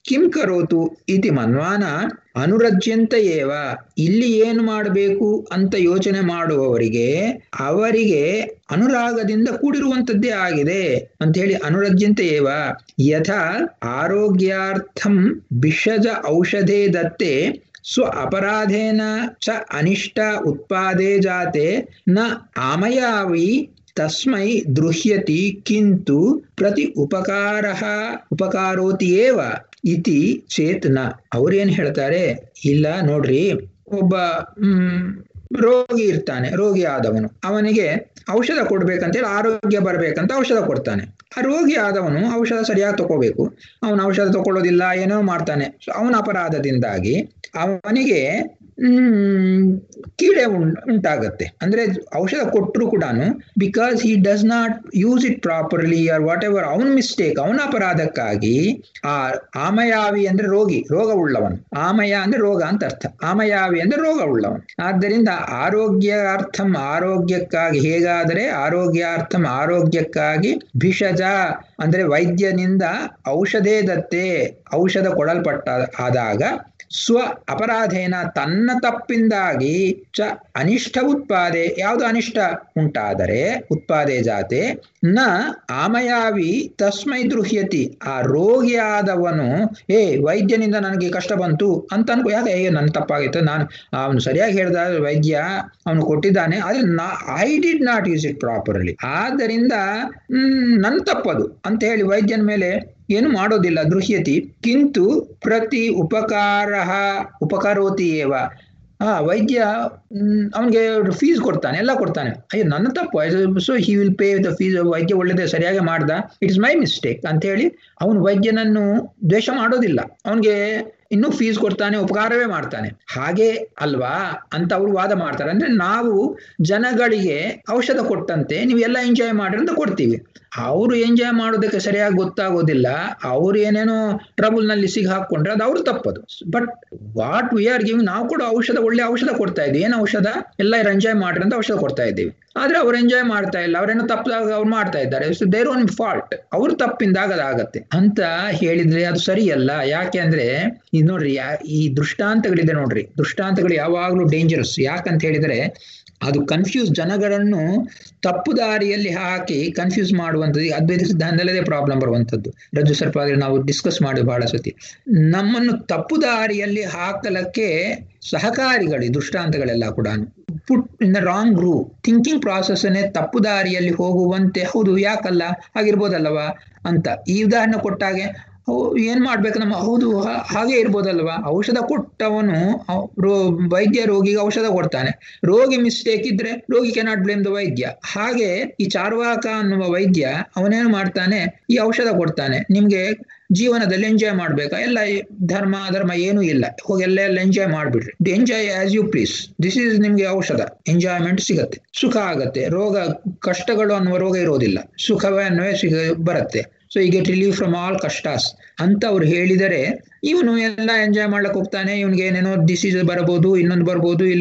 ಕಿಂ ಕರೋತು ಇತಿ ಮನ್ವಾನ ಅನುರಜ್ಯಂತ ಏವ ಇಲ್ಲಿ ಏನು ಮಾಡಬೇಕು ಅಂತ ಯೋಚನೆ ಮಾಡುವವರಿಗೆ ಅವರಿಗೆ ಅನುರಾಗದಿಂದ ಕೂಡಿರುವಂತದ್ದೇ ಆಗಿದೆ ಅಂತ ಹೇಳಿ ಅನುರಜ್ಯಂತ ಏವ ಯಥಾ ಆರೋಗ್ಯಾರ್ಥಂ ಭಿಷಜ ಔಷಧೇ ದತ್ತೆ ಸ್ವ ಅಪರಾಧೇನ ಚ ಅನಿಷ್ಟ ಉತ್ಪಾದೇ ಜಾತೆ ನ ಆಮಯಾವಿ ತಸ್ಮೈ ದೃಹ್ಯತಿ ಕಿಂತು ಪ್ರತಿ ಉಪಕಾರ ಉಪಕಾರೋತಿ ಏವ ಇತಿ ಚೇತನ ಅವ್ರೇನ್ ಹೇಳ್ತಾರೆ ಇಲ್ಲ ನೋಡ್ರಿ ಒಬ್ಬ ಹ್ಮ್ ರೋಗಿ ಇರ್ತಾನೆ ರೋಗಿ ಆದವನು ಅವನಿಗೆ ಔಷಧ ಕೊಡ್ಬೇಕಂತೇಳಿ ಆರೋಗ್ಯ ಬರ್ಬೇಕಂತ ಔಷಧ ಕೊಡ್ತಾನೆ ಆ ರೋಗಿ ಆದವನು ಔಷಧ ಸರಿಯಾಗಿ ತಗೋಬೇಕು ಅವನು ಔಷಧ ತಗೊಳ್ಳೋದಿಲ್ಲ ಏನೋ ಮಾಡ್ತಾನೆ ಸೊ ಅವನ ಅಪರಾಧದಿಂದಾಗಿ ಅವನಿಗೆ ಹ್ಮ್ ಕೀಡೆ ಉಂಟಾಗತ್ತೆ ಅಂದ್ರೆ ಔಷಧ ಕೊಟ್ಟರು ಕೂಡ because he does not use it properly or whatever ಅವನ ಮಿಸ್ಟೇಕ್ ಅವನ ಅಪರಾಧಕ್ಕಾಗಿ ಆ ಆಮಯಾವಿ ಅಂದ್ರೆ ರೋಗಿ ರೋಗ ಉಳ್ಳವನು ಆಮಯ ಅಂದ್ರೆ ರೋಗ ಅಂತ ಅರ್ಥ ಆಮಯಾವಿ ಅಂದ್ರೆ ರೋಗ ಉಳ್ಳವನು ಆದ್ದರಿಂದ ಆರೋಗ್ಯಾರ್ಥಂ ಆರೋಗ್ಯಕ್ಕಾಗಿ ಹೇಗಾದರೆ ಆರೋಗ್ಯಾರ್ಥಂ ಆರೋಗ್ಯಕ್ಕಾಗಿ ಭಿಷಜ ಅಂದ್ರೆ ವೈದ್ಯನಿಂದ ಔಷಧೇ ದತ್ತೆ ಔಷಧ ಕೊಡಲ್ಪಟ್ಟ ಆದಾಗ ಸ್ವ ಅಪರಾಧೇನ ತನ್ನ ತಪ್ಪಿಂದಾಗಿ ಚ ಅನಿಷ್ಟ ಉತ್ಪಾದೆ ಯಾವುದು ಅನಿಷ್ಟ ಉಂಟಾದರೆ ಉತ್ಪಾದೆ ಜಾತೆ ನ ಆಮಯಾವಿ ತಸ್ಮೈ ದೃಹ್ಯತಿ ಆ ರೋಗಿಯಾದವನು ಏ ವೈದ್ಯನಿಂದ ನನಗೆ ಕಷ್ಟ ಬಂತು ಅಂತ ಅನ್ಕೋ ಯಾಕೆ ಏ ನನ್ನ ತಪ್ಪಾಗಿತ್ತು ನಾನು ಅವನು ಸರಿಯಾಗಿ ಹೇಳ್ದ ವೈದ್ಯ ಅವನು ಕೊಟ್ಟಿದ್ದಾನೆ ಆದ್ರೆ ನಾ I did not use it properly ಆದ್ದರಿಂದ ಹ್ಮ್ ನನ್ನ ತಪ್ಪದು ಅಂತ ಹೇಳಿ ವೈದ್ಯನ ಮೇಲೆ ಏನು ಮಾಡೋದಿಲ್ಲ ದೃಶ್ಯತಿ ಕಿಂತು ಪ್ರತಿ ಉಪಕಾರ ಉಪಕಾರೋತಿ ಏವ ಆ ವೈದ್ಯ ಅವನಿಗೆ ಫೀಸ್ ಕೊಡ್ತಾನೆ ಎಲ್ಲ ಕೊಡ್ತಾನೆ ಅಯ್ಯೋ ನನ್ನ ತಪ್ಪು so he will pay the fees ವೈದ್ಯ ಒಳ್ಳೇದೇ ಸರಿಯಾಗಿ ಮಾಡ್ದ ಇಟ್ ಇಸ್ ಮೈ ಮಿಸ್ಟೇಕ್ ಅಂತ ಹೇಳಿ ಅವನು ವೈದ್ಯನನ್ನು ದ್ವೇಷ ಮಾಡೋದಿಲ್ಲ ಅವನಿಗೆ ಇನ್ನೂ ಫೀಸ್ ಕೊಡ್ತಾನೆ ಉಪಕಾರವೇ ಮಾಡ್ತಾನೆ ಹಾಗೆ ಅಲ್ವಾ ಅಂತ ಅವರು ವಾದ ಮಾಡ್ತಾರೆ ಅಂದ್ರೆ ನಾವು ಜನಗಳಿಗೆ ಔಷಧ ಕೊಟ್ಟಂತೆ ನೀವು ಎಲ್ಲ ಎಂಜಾಯ್ ಮಾಡ್ರಿ ಅಂತ ಕೊಡ್ತೀವಿ ಅವರು ಎಂಜಾಯ್ ಮಾಡೋದಕ್ಕೆ ಸರಿಯಾಗಿ ಗೊತ್ತಾಗೋದಿಲ್ಲ ಅವ್ರು ಏನೇನೋ ಟ್ರಬಲ್ ನಲ್ಲಿ ಸಿಗಿ ಹಾಕೊಂಡ್ರೆ ಅದು ಅವ್ರು ತಪ್ಪದು but what we are giving ನಾವು ಕೂಡ ಔಷಧ ಒಳ್ಳೆ ಔಷಧ ಕೊಡ್ತಾ ಇದ್ದೀವಿ ಏನು ಔಷಧ ಎಲ್ಲ ಎಂಜಾಯ್ ಮಾಡ್ರಿ ಅಂತ ಔಷಧ ಕೊಡ್ತಾ ಇದ್ದೀವಿ ಆದ್ರೆ ಅವ್ರು ಎಂಜಾಯ್ ಮಾಡ್ತಾ ಇಲ್ಲ ಅವ್ರೇನೋ ತಪ್ಪಾಗ ಅವ್ರು ಮಾಡ್ತಾ ಇದ್ದಾರೆ ಸೊ ದೇರ್ ಓನ್ ಫಾಲ್ಟ್ ಅವ್ರ ತಪ್ಪಿಂದಾಗ ಅದಾಗತ್ತೆ ಅಂತ ಹೇಳಿದ್ರೆ ಅದು ಸರಿಯಲ್ಲ ಯಾಕೆ ಅಂದ್ರೆ ಇದು ನೋಡ್ರಿ ಈ ದೃಷ್ಟಾಂತಗಳಿದೆ ನೋಡ್ರಿ ದೃಷ್ಟಾಂತಗಳು ಯಾವಾಗ್ಲೂ ಡೇಂಜರಸ್ ಯಾಕಂತ ಹೇಳಿದ್ರೆ ಅದು ಕನ್ಫ್ಯೂಸ್ ಜನಗಳನ್ನು ತಪ್ಪು ದಾರಿಯಲ್ಲಿ ಹಾಕಿ ಕನ್ಫ್ಯೂಸ್ ಮಾಡುವಂಥದ್ದು ಅದ್ವೈತ ಸಿದ್ಧಾಂತದಲ್ಲೇ ಪ್ರಾಬ್ಲಮ್ ಬರುವಂಥದ್ದು ರಜ್ಜು ಸರ್ಪ ನಾವು ಡಿಸ್ಕಸ್ ಮಾಡಿ ಬಹಳ ಸತಿ ನಮ್ಮನ್ನು ತಪ್ಪು ದಾರಿಯಲ್ಲಿ ಹಾಕಲಕ್ಕೆ ಸಹಕಾರಿಗಳು ದೃಷ್ಟಾಂತಗಳೆಲ್ಲ ಕೂಡ put in the wrong grew thinking ಪ್ರಾಸೆಸ್ನೇ ತಪ್ಪು ದಾರಿಯಲ್ಲಿ ಹೋಗುವಂತೆ ಹೌದು ಯಾಕಲ್ಲ ಆಗಿರ್ಬೋದಲ್ಲವಾ ಅಂತ ಈ ಉದಾಹರಣೆ ಕೊಟ್ಟಾಗೆ ಏನ್ ಮಾಡ್ಬೇಕು ನಮ್ಮ ಹೌದು ಹಾಗೆ ಇರ್ಬೋದಲ್ವಾ ಔಷಧ ಕೊಟ್ಟವನು ರೋ ವೈದ್ಯ ರೋಗಿಗೆ ಔಷಧ ಕೊಡ್ತಾನೆ ರೋಗಿ ಮಿಸ್ಟೇಕ್ ಇದ್ರೆ ರೋಗಿ ಕೆನಾಟ್ ಬ್ಲೇಮ್ ದ ವೈದ್ಯ ಹಾಗೆ ಈ ಚಾರ್ವಾಕ ಅನ್ನುವ ವೈದ್ಯ ಅವನೇನು ಮಾಡ್ತಾನೆ ಈ ಔಷಧ ಕೊಡ್ತಾನೆ ನಿಮ್ಗೆ ಜೀವನದಲ್ಲಿ ಎಂಜಾಯ್ ಮಾಡ್ಬೇಕಾ ಎಲ್ಲ ಧರ್ಮ ಧರ್ಮ ಏನೂ ಇಲ್ಲ ಹೋಗಿ ಎಲ್ಲ ಎಲ್ಲ ಎಂಜಾಯ್ ಮಾಡ್ಬಿಡ್ರಿ enjoy as you please this is ನಿಮ್ಗೆ ಔಷಧ ಎಂಜಾಯ್ಮೆಂಟ್ ಸಿಗತ್ತೆ ಸುಖ ಆಗತ್ತೆ ರೋಗ ಕಷ್ಟಗಳು ಅನ್ನುವ ರೋಗ ಇರೋದಿಲ್ಲ ಸುಖವೇ ಅನ್ನುವೇ ಸಿಗ ಬರುತ್ತೆ so he get relieve from all ಕಷ್ಟಾಸ್ ಅಂತ ಅವ್ರು ಹೇಳಿದರೆ ಇವನು ಎಲ್ಲ ಎಂಜಾಯ್ ಮಾಡ್ಲಕ್ಕೆ ಹೋಗ್ತಾನೆ ಇವನಿಗೆ ಏನೇನೋ ಡಿಸೀಸ್ ಬರಬಹುದು ಇನ್ನೊಂದು ಬರ್ಬೋದು ಇಲ್ಲ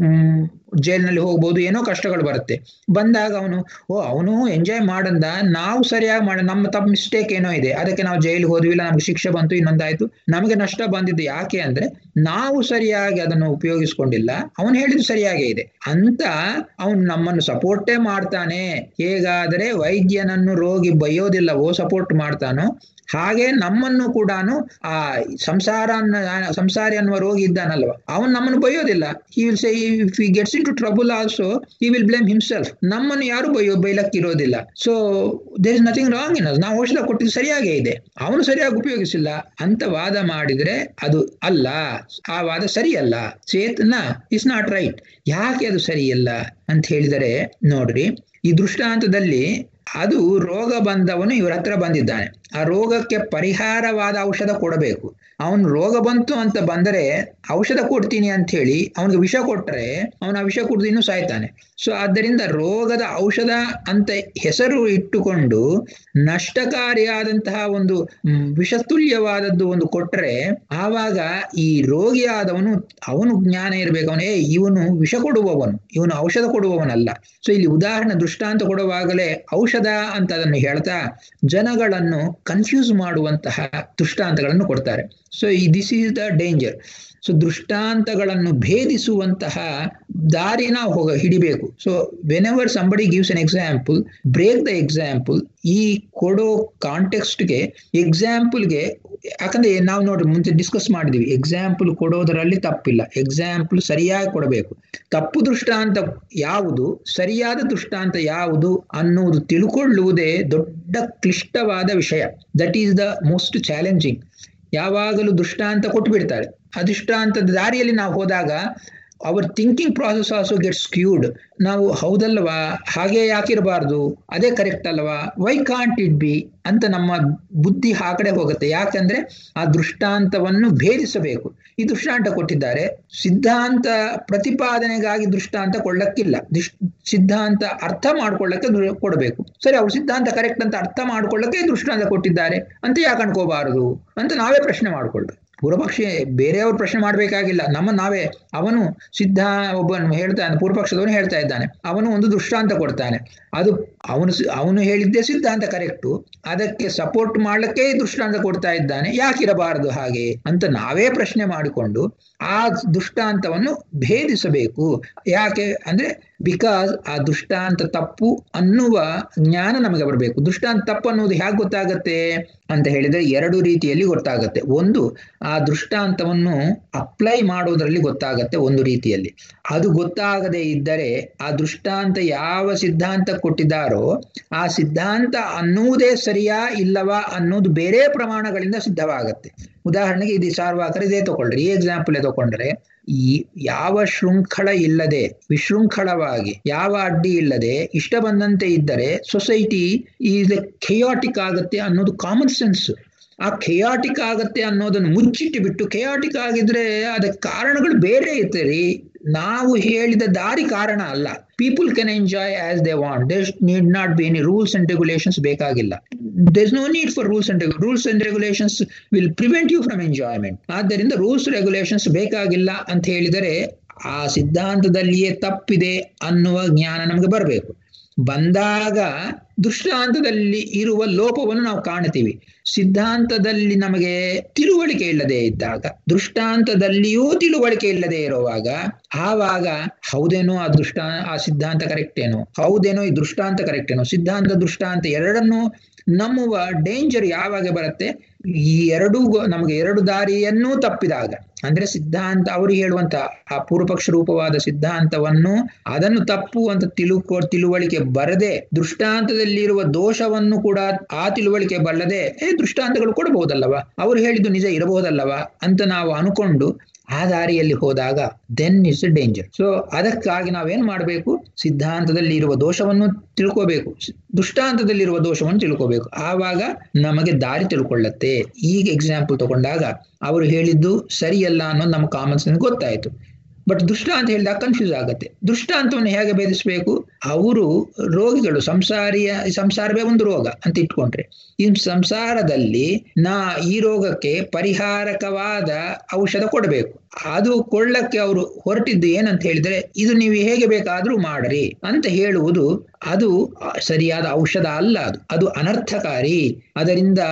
ಜೈಲ್ನಲ್ಲಿ ಹೋಗ್ಬೋದು ಏನೋ ಕಷ್ಟಗಳು ಬರುತ್ತೆ ಬಂದಾಗ ಅವನು ಓ ಅವನು ಎಂಜಾಯ್ ಮಾಡಂದ ನಾವು ಸರಿಯಾಗಿ ಮಾಡ ನಮ್ಮ ತಪ್ಪು ಮಿಸ್ಟೇಕ್ ಏನೋ ಇದೆ ಅದಕ್ಕೆ ನಾವು ಜೈಲಿಗೆ ಹೋದ್ವಿ ಇಲ್ಲ ನಮ್ಗೆ ಶಿಕ್ಷೆ ಬಂತು ಇನ್ನೊಂದಾಯ್ತು ನಮಗೆ ನಷ್ಟ ಬಂದಿದ್ದು ಯಾಕೆ ಅಂದ್ರೆ ನಾವು ಸರಿಯಾಗಿ ಅದನ್ನು ಉಪಯೋಗಿಸ್ಕೊಂಡಿಲ್ಲ ಅವನು ಹೇಳಿದ್ದು ಸರಿಯಾಗೇ ಇದೆ ಅಂತ ಅವನು ನಮ್ಮನ್ನು ಸಪೋರ್ಟೇ ಮಾಡ್ತಾನೆ ಹೇಗಾದರೆ ವೈದ್ಯನನ್ನು ರೋಗಿ ಬೈಯೋದಿಲ್ಲವೋ ಸಪೋರ್ಟ್ ಮಾಡ್ತಾನೋ ಹಾಗೆ ನಮ್ಮನ್ನು ಕೂಡ ಆ ಸಂಸಾರ ಸಂಸಾರಿ ಅನ್ನುವ ರೋಗಿ ಇದ್ದಾನಲ್ವ ಅವನು ನಮ್ಮನ್ನು ಬೈಯೋದಿಲ್ಲ he will say if he gets into trouble also he will blame himself ನಮ್ಮನ್ನು ಯಾರು ಬೈಯೋ ಬೈಲಕ್ಕೆ ಇರೋದಿಲ್ಲ so there is nothing wrong in ನಾವು ಔಷಧ ಕೊಟ್ಟಿದ್ದು ಸರಿಯಾಗೇ ಇದೆ ಅವನು ಸರಿಯಾಗಿ ಉಪಯೋಗಿಸಿಲ್ಲ ಅಂತ ವಾದ ಮಾಡಿದ್ರೆ ಅದು ಅಲ್ಲ ಆ ವಾದ ಸರಿಯಲ್ಲ ಚೇತನ ಇಸ್ ನಾಟ್ ರೈಟ್ ಯಾಕೆ ಅದು ಸರಿಯಲ್ಲ ಅಂತ ಹೇಳಿದರೆ ನೋಡ್ರಿ ಈ ದೃಷ್ಟಾಂತದಲ್ಲಿ ಅದು ರೋಗ ಬಂದವನು ಇವ್ರ ಹತ್ರ ಬಂದಿದ್ದಾನೆ ಆ ರೋಗಕ್ಕೆ ಪರಿಹಾರವಾದ ಔಷಧ ಕೊಡಬೇಕು ಅವನು ರೋಗ ಬಂತು ಅಂತ ಬಂದರೆ ಔಷಧ ಕೊಡ್ತೀನಿ ಅಂತ ಹೇಳಿ ಅವನಿಗೆ ವಿಷ ಕೊಟ್ಟರೆ ಅವನ ವಿಷ ಕುಡಿದು ಇನ್ನೂ ಸಾಯ್ತಾನೆ ಸೊ ಆದ್ದರಿಂದ ರೋಗದ ಔಷಧ ಅಂತ ಹೆಸರು ಇಟ್ಟುಕೊಂಡು ನಷ್ಟಕಾರಿಯಾದಂತಹ ಒಂದು ವಿಷತುಲ್ಯವಾದದ್ದು ಒಂದು ಕೊಟ್ಟರೆ ಆವಾಗ ಈ ರೋಗಿಯಾದವನು ಅವನು ಜ್ಞಾನ ಇರಬೇಕು ಅವನು ಏ ಇವನು ವಿಷ ಕೊಡುವವನು ಇವನು ಔಷಧ ಕೊಡುವ ಕೊಡುವವನಲ್ಲ ಸೊ ಇಲ್ಲಿ ಉದಾಹರಣೆ ದೃಷ್ಟಾಂತ ಕೊಡುವಾಗಲೇ ಔಷಧ ಅಂತ ಅದನ್ನು ಹೇಳ್ತಾ ಜನಗಳನ್ನು ಕನ್ಫ್ಯೂಸ್ ಮಾಡುವಂತಹ ದೃಷ್ಟಾಂತಗಳನ್ನು ಕೊಡ್ತಾರೆ ಸೊ ಈ this is the danger so ದೃಷ್ಟಾಂತಗಳನ್ನು ಭೇದಿಸುವಂತಹ ದಾರಿ ನಾವು ಹೋಗ ಹಿಡಿಬೇಕು so whenever somebody gives an example break the example ಈ ಕೊಡೋ ಕಾಂಟೆಕ್ಸ್ಟ್ಗೆ ಎಕ್ಸಾಂಪಲ್ಗೆ ಯಾಕಂದ್ರೆ ನಾವು ನೋಡಿ ಮುಂಚೆ ಡಿಸ್ಕಸ್ ಮಾಡಿದೀವಿ ಎಕ್ಸಾಂಪಲ್ ಕೊಡೋದರಲ್ಲಿ ತಪ್ಪಿಲ್ಲ ಎಕ್ಸಾಂಪಲ್ ಸರಿಯಾಗಿ ಕೊಡಬೇಕು ತಪ್ಪು ದೃಷ್ಟಾಂತ ಯಾವುದು ಸರಿಯಾದ ದೃಷ್ಟಾಂತ ಯಾವುದು ಅನ್ನುವುದು ತಿಳ್ಕೊಳ್ಳುವುದೇ ದೊಡ್ಡ ಕ್ಲಿಷ್ಟವಾದ ವಿಷಯ that is the most challenging ಯಾವಾಗಲೂ ದೃಷ್ಟಾಂತ ಕೊಟ್ಟು ಬಿಡ್ತಾರೆ ಆ ದೃಷ್ಟಾಂತದ ದಾರಿಯಲ್ಲಿ ನಾವು ಹೋದಾಗ our thinking process also get skewed ನಾವು ಹೌದಲ್ವಾ ಹಾಗೆ ಯಾಕಿರಬಾರ್ದು ಅದೇ ಕರೆಕ್ಟ್ ಅಲ್ವಾ ವೈ ಕಾಂಟ್ ಇಟ್ ಬಿ ಅಂತ ನಮ್ಮ ಬುದ್ಧಿ ಆ ಕಡೆ ಹೋಗುತ್ತೆ ಯಾಕಂದ್ರೆ ಆ ದೃಷ್ಟಾಂತವನ್ನು ಭೇದಿಸಬೇಕು ಈ ದೃಷ್ಟಾಂತ ಕೊಟ್ಟಿದ್ದಾರೆ ಸಿದ್ಧಾಂತ ಪ್ರತಿಪಾದನೆಗಾಗಿ ದೃಷ್ಟಾಂತ ಕೊಳ್ಳಕ್ಕಿಲ್ಲ ಸಿದ್ಧಾಂತ ಅರ್ಥ ಮಾಡ್ಕೊಳ್ಳಕ್ಕೆ ಕೊಡಬೇಕು ಸರಿ ಅವ್ರು ಸಿದ್ಧಾಂತ ಕರೆಕ್ಟ್ ಅಂತ ಅರ್ಥ ಮಾಡ್ಕೊಳ್ಳಕ್ಕೆ ದೃಷ್ಟಾಂತ ಕೊಟ್ಟಿದ್ದಾರೆ ಅಂತ ಯಾಕೆ ಅನ್ಕೋಬಾರದು ಅಂತ ನಾವೇ ಪ್ರಶ್ನೆ ಮಾಡ್ಕೊಳ್ಬೇಕು ಪೂರ್ವಪಕ್ಷಿ ಬೇರೆಯವರು ಪ್ರಶ್ನೆ ಮಾಡಬೇಕಾಗಿಲ್ಲ ನಮ್ಮ ನಾವೇ ಅವನು ಸಿದ್ಧ ಒಬ್ಬನು ಹೇಳ್ತಾನೆ ಪೂರ್ವಪಕ್ಷದವನು ಹೇಳ್ತಾ ಇದ್ದಾನೆ ಅವನು ಒಂದು ದೃಷ್ಟಾಂತ ಕೊಡ್ತಾನೆ ಅದು ಅವನು ಅವನು ಹೇಳಿದ್ದೇ ಸಿದ್ಧಾಂತ ಕರೆಕ್ಟು ಅದಕ್ಕೆ ಸಪೋರ್ಟ್ ಮಾಡ್ಲಿಕ್ಕೆ ದೃಷ್ಟಾಂತ ಕೊಡ್ತಾ ಇದ್ದಾನೆ ಯಾಕಿರಬಾರದು ಹಾಗೆ ಅಂತ ನಾವೇ ಪ್ರಶ್ನೆ ಮಾಡಿಕೊಂಡು ಆ ದೃಷ್ಟಾಂತವನ್ನು ಭೇದಿಸಬೇಕು ಯಾಕೆ ಅಂದ್ರೆ ಬಿಕಾಸ್ ಆ ದೃಷ್ಟಾಂತ ತಪ್ಪು ಅನ್ನುವ ಜ್ಞಾನ ನಮಗೆ ಬರಬೇಕು ದೃಷ್ಟಾಂತ ತಪ್ಪು ಅನ್ನೋದು ಹೇಗೆ ಗೊತ್ತಾಗತ್ತೆ ಅಂತ ಹೇಳಿದ್ರೆ ಎರಡು ರೀತಿಯಲ್ಲಿ ಗೊತ್ತಾಗತ್ತೆ ಒಂದು ಆ ದೃಷ್ಟಾಂತವನ್ನು ಅಪ್ಲೈ ಮಾಡೋದ್ರಲ್ಲಿ ಗೊತ್ತಾಗತ್ತೆ ಒಂದು ರೀತಿಯಲ್ಲಿ ಅದು ಗೊತ್ತಾಗದೇ ಇದ್ದರೆ ಆ ದೃಷ್ಟಾಂತ ಯಾವ ಸಿದ್ಧಾಂತ ಕೊಟ್ಟಿದ್ದಾರೋ ಆ ಸಿದ್ಧಾಂತ ಅನ್ನುವುದೇ ಸರಿಯಾ ಇಲ್ಲವಾ ಅನ್ನೋದು ಬೇರೆ ಪ್ರಮಾಣಗಳಿಂದ ಸಿದ್ಧವಾಗತ್ತೆ ಉದಾಹರಣೆಗೆ ಇದು ಸಾರ್ವಾಕರ ಇದೇ ತಗೊಳ್ರಿ ಈ ಎಕ್ಸಾಂಪಲ್ ತಗೊಂಡ್ರೆ ಈ ಯಾವ ಶೃಂಖಲ ಇಲ್ಲದೆ ವಿಶೃಂಖಲವಾಗಿ ಯಾವ ಅಡ್ಡಿ ಇಲ್ಲದೆ ಇಷ್ಟ ಬಂದಂತೆ ಇದ್ದರೆ ಸೊಸೈಟಿ ಈಸ್ ಖೆಯಾಟಿಕ್ ಆಗುತ್ತೆ ಅನ್ನೋದು ಕಾಮನ್ ಸೆನ್ಸ್ ಆ ಖೆಯಾಟಿಕ್ ಆಗತ್ತೆ ಅನ್ನೋದನ್ನು ಮುಚ್ಚಿಟ್ಟು ಬಿಟ್ಟು ಖೆಯಾಟಿಕ್ ಆಗಿದ್ರೆ ಅದಕ್ಕೆ ಕಾರಣಗಳು ಬೇರೆ ಇರುತ್ತೆ ರೀ ನಾವು ಹೇಳಿದ ದಾರಿ ಕಾರಣ ಅಲ್ಲ people can enjoy as they want there need not be any rules and regulations ಬೇಕಾಗಿಲ್ಲ there no need for rules and rules and regulations will prevent you from enjoyment ಆದ್ದರಿಂದ ರೂಲ್ಸ್ ರೆಗ್ಯುಲೇಷನ್ಸ್ ಬೇಕಾಗಿಲ್ಲ ಅಂತ ಹೇಳಿದರೆ ಆ ಸಿದ್ಧಾಂತದಲ್ಲಿಯೇ ತಪ್ಪಿದೆ ಅನ್ನುವ ಜ್ಞಾನ ನಮಗೆ ಬರಬೇಕು ಬಂದಾಗ ದೃಷ್ಟಾಂತದಲ್ಲಿ ಇರುವ ಲೋಪವನ್ನು ನಾವು ಕಾಣ್ತೀವಿ ಸಿದ್ಧಾಂತದಲ್ಲಿ ನಮಗೆ ತಿಳುವಳಿಕೆ ಇಲ್ಲದೆ ಇದ್ದಾಗ ದೃಷ್ಟಾಂತದಲ್ಲಿಯೂ ತಿಳುವಳಿಕೆ ಇಲ್ಲದೆ ಇರುವಾಗ ಆವಾಗ ಹೌದೇನೋ ಆ ದೃಷ್ಟಾ ಆ ಸಿದ್ಧಾಂತ ಕರೆಕ್ಟ್ ಏನೋ ಹೌದೇನೋ ಈ ದೃಷ್ಟಾಂತ ಕರೆಕ್ಟ್ ಏನೋ ಸಿದ್ಧಾಂತ ದೃಷ್ಟಾಂತ ಎರಡನ್ನೂ ನಂಬುವ ಡೇಂಜರ್ ಯಾವಾಗ ಬರುತ್ತೆ ಈ ಎರಡೂ ನಮಗೆ ಎರಡು ದಾರಿಯನ್ನೂ ತಪ್ಪಿದಾಗ ಅಂದ್ರೆ ಸಿದ್ಧಾಂತ ಅವರು ಹೇಳುವಂತ ಆ ಪೂರ್ವಪಕ್ಷ ರೂಪವಾದ ಸಿದ್ಧಾಂತವನ್ನು ಅದನ್ನು ತಪ್ಪು ಅಂತ ತಿಳುಕೊ ತಿಳುವಳಿಕೆ ಬರದೆ ದೃಷ್ಟಾಂತದಲ್ಲಿರುವ ದೋಷವನ್ನು ಕೂಡ ಆ ತಿಳುವಳಿಕೆ ಬಲ್ಲದೆ ಏ ದೃಷ್ಟಾಂತಗಳು ಕೊಡಬಹುದಲ್ಲವ ಅವರು ಹೇಳಿದ್ದು ನಿಜ ಇರಬಹುದಲ್ಲವ ಅಂತ ನಾವು ಅನ್ಕೊಂಡು ಆ ದಾರಿಯಲ್ಲಿ ಹೋದಾಗ ದೆನ್ ಇಸ್ ಡೇಂಜರ್ ಸೊ ಅದಕ್ಕಾಗಿ ನಾವೇನ್ ಮಾಡಬೇಕು ಸಿದ್ಧಾಂತದಲ್ಲಿ ಇರುವ ದೋಷವನ್ನು ತಿಳ್ಕೋಬೇಕು ದೃಷ್ಟಾಂತದಲ್ಲಿರುವ ದೋಷವನ್ನು ತಿಳ್ಕೋಬೇಕು ಆವಾಗ ನಮಗೆ ದಾರಿ ತಿಳ್ಕೊಳ್ಳತ್ತೆ ಈಗ ಎಕ್ಸಾಂಪಲ್ ತಗೊಂಡಾಗ ಅವರು ಹೇಳಿದ್ದು ಸರಿಯಲ್ಲ ಅನ್ನೋದು ನಮ್ಮ ಕಾಮನ್ ಸೆನ್ಸ್ ಗೊತ್ತಾಯ್ತು ಬಟ್ ದೃಷ್ಟಾಂತ ಹೇಳಿದಾಗ ಕನ್ಫ್ಯೂಸ್ ಆಗುತ್ತೆ ದೃಷ್ಟಾಂತವನ್ನು ಹೇಗೆ ಭೇದಿಸಬೇಕು ಅವರು ರೋಗಿಗಳು ಸಂಸಾರಿಯ ಸಂಸಾರವೇ ಒಂದು ರೋಗ ಅಂತ ಇಟ್ಕೊಂಡ್ರೆ ಈ ಸಂಸಾರದಲ್ಲಿ ನಾ ಈ ರೋಗಕ್ಕೆ ಪರಿಹಾರಕವಾದ ಔಷಧ ಕೊಡಬೇಕು ಅದು ಕೊಳ್ಳಕ್ಕೆ ಅವರು ಹೊರಟಿದ್ದು ಏನಂತ ಹೇಳಿದ್ರೆ ಇದು ನೀವು ಹೇಗೆ ಬೇಕಾದ್ರೂ ಮಾಡ್ರಿ ಅಂತ ಹೇಳುವುದು ಅದು ಸರಿಯಾದ ಔಷಧ ಅಲ್ಲ ಅದು ಅದು ಅನರ್ಥಕಾರಿ ಅದರಿಂದ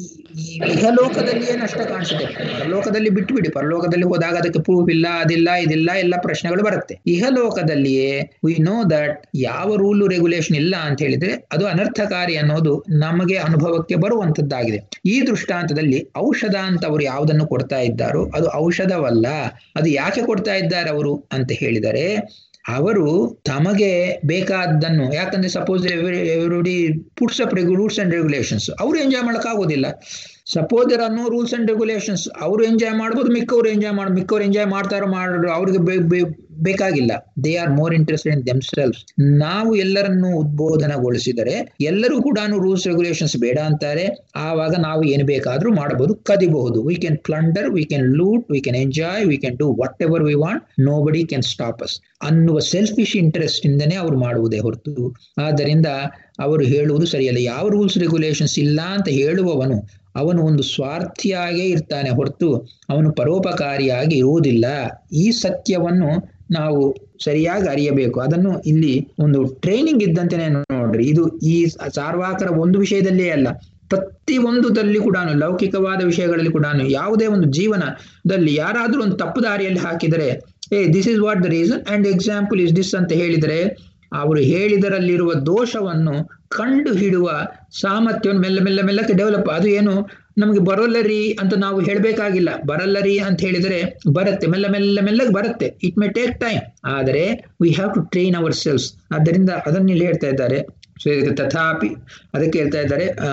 ಇಹಲೋಕದಲ್ಲಿಯೇ ನಷ್ಟ ಕಾಣಿಸುತ್ತೆ ಪರಲೋಕದಲ್ಲಿ ಬಿಟ್ಟು ಬಿಡಿ ಪರಲೋಕದಲ್ಲಿ ಹೋದಾಗ ಅದಕ್ಕೆ ಪ್ರೂಫ್ ಇಲ್ಲ ಅದಿಲ್ಲ ಇದಿಲ್ಲ ಎಲ್ಲ ಪ್ರಶ್ನೆಗಳು ಬರುತ್ತೆ ಇಹಲೋಕದಲ್ಲಿಯೇ ವಿ ನೋ ದಟ್ ಯಾವ ರೂಲ್ ರೆಗ್ಯುಲೇಷನ್ ಇಲ್ಲ ಅಂತ ಹೇಳಿದ್ರೆ ಅದು ಅನರ್ಥಕಾರಿ ಅನ್ನೋದು ನಮಗೆ ಅನುಭವಕ್ಕೆ ಬರುವಂತದ್ದಾಗಿದೆ ಈ ದೃಷ್ಟಾಂತದಲ್ಲಿ ಔಷಧ ಅಂತ ಅವರು ಯಾವುದನ್ನು ಕೊಡ್ತಾ ಇದ್ದಾರೋ ಅದು ಔಷಧವಲ್ಲ ಅದು ಯಾಕೆ ಕೊಡ್ತಾ ಇದ್ದಾರೆ ಅವರು ಅಂತ ಹೇಳಿದರೆ ಅವರು ತಮಗೆ ಬೇಕಾದ್ದನ್ನು ಯಾಕಂದ್ರೆ suppose everybody puts up rules and regulations ಅವರು ಎಂಜಾಯ್ ಮಾಡೋಕ್ಕಾಗೋದಿಲ್ಲ suppose there are no rules and regulations ಅವರು ಎಂಜಾಯ್ ಮಾಡ್ಬೋದು ಮಿಕ್ಕವ್ರು ಎಂಜಾಯ್ ಮಾಡಿ ಮಿಕ್ಕವ್ರು ಎಂಜಾಯ್ ಮಾಡ್ತಾರೋ ಮಾಡೋರು ಅವ್ರಿಗೆ ಬೇಕಾಗಿಲ್ಲ they are more interested in themselves ನಾವು ಎಲ್ಲರನ್ನೂ ಉದ್ಬೋಧನಗೊಳಿಸಿದರೆ ಎಲ್ಲರೂ ಕೂಡ ರೂಲ್ಸ್ ರೆಗ್ಯುಲೇಷನ್ಸ್ ಬೇಡ ಅಂತಾರೆ ಆವಾಗ ನಾವು ಏನು ಬೇಕಾದ್ರೂ ಮಾಡಬಹುದು ಕದಿಬಹುದು we can plunder we can loot we can enjoy we can do whatever we want nobody can stop us ಅನ್ನುವ ಸೆಲ್ಫಿಶ್ ಇಂಟ್ರೆಸ್ಟ್ ಇಂದನೇ ಅವ್ರು ಮಾಡುವುದೇ ಹೊರತು ಆದ್ದರಿಂದ ಅವರು ಹೇಳುವುದು ಸರಿಯಲ್ಲ ಯಾವ ರೂಲ್ಸ್ ರೆಗ್ಯುಲೇಷನ್ಸ್ ಇಲ್ಲ ಅಂತ ಹೇಳುವವನು ಅವನು ಒಂದು ಸ್ವಾರ್ಥಿಯಾಗೇ ಇರ್ತಾನೆ ಹೊರತು ಅವನು ಪರೋಪಕಾರಿಯಾಗಿ ಇರುವುದಿಲ್ಲ ಈ ಸತ್ಯವನ್ನು ನಾವು ಸರಿಯಾಗಿ ಅರಿಯಬೇಕು ಅದನ್ನು ಇಲ್ಲಿ ಒಂದು ಟ್ರೈನಿಂಗ್ ಇದ್ದಂತೆನೆ ನೋಡ್ರಿ ಇದು ಈ ಸಾರ್ವಾಕರ ಒಂದು ವಿಷಯದಲ್ಲೇ ಅಲ್ಲ ಪ್ರತಿ ಒಂದುದಲ್ಲಿ ಕೂಡ ಲೌಕಿಕವಾದ ವಿಷಯಗಳಲ್ಲಿ ಕೂಡ ಯಾವುದೇ ಒಂದು ಜೀವನದಲ್ಲಿ ಯಾರಾದರೂ ಒಂದು ತಪ್ಪು ದಾರಿಯಲ್ಲಿ ಹಾಕಿದರೆ ಏ this is what the reason and example is this ಅಂತ ಹೇಳಿದರೆ ಅವರು ಹೇಳಿದರಲ್ಲಿರುವ ದೋಷವನ್ನು ಕಂಡು ಹಿಡುವ ಸಾಮರ್ಥ್ಯವನ್ನು ಮೆಲ್ಲ ಮೆಲ್ಲ ಮೆಲ್ಲಕ್ಕೆ ಡೆವಲಪ್ ಅದು ಏನು ನಮಗೆ ಬರೋಲ್ಲರಿ ಅಂತ ನಾವು ಹೇಳಬೇಕಾಗಿಲ್ಲ ಬರಲ್ಲರಿ ಅಂತ ಹೇಳಿದರೆ ಬರುತ್ತೆ ಮೆಲ್ಲ ಮೆಲ್ಲ ಮೆಲ್ಲಗೆ ಬರುತ್ತೆ ಇಟ್ ಮೇ ಟೇಕ್ ಟೈಮ್ ಆದರೆ we have to train ourselves ಆದ್ದರಿಂದ ಅದನ್ನು ಇಲ್ಲಿ ಹೇಳ್ತಾ ಇದ್ದಾರೆ ಸೊ ಇದಕ್ಕೆ ತಥಾಪಿ ಅದಕ್ಕೆ ಹೇಳ್ತಾ ಇದ್ದಾರೆ ಆ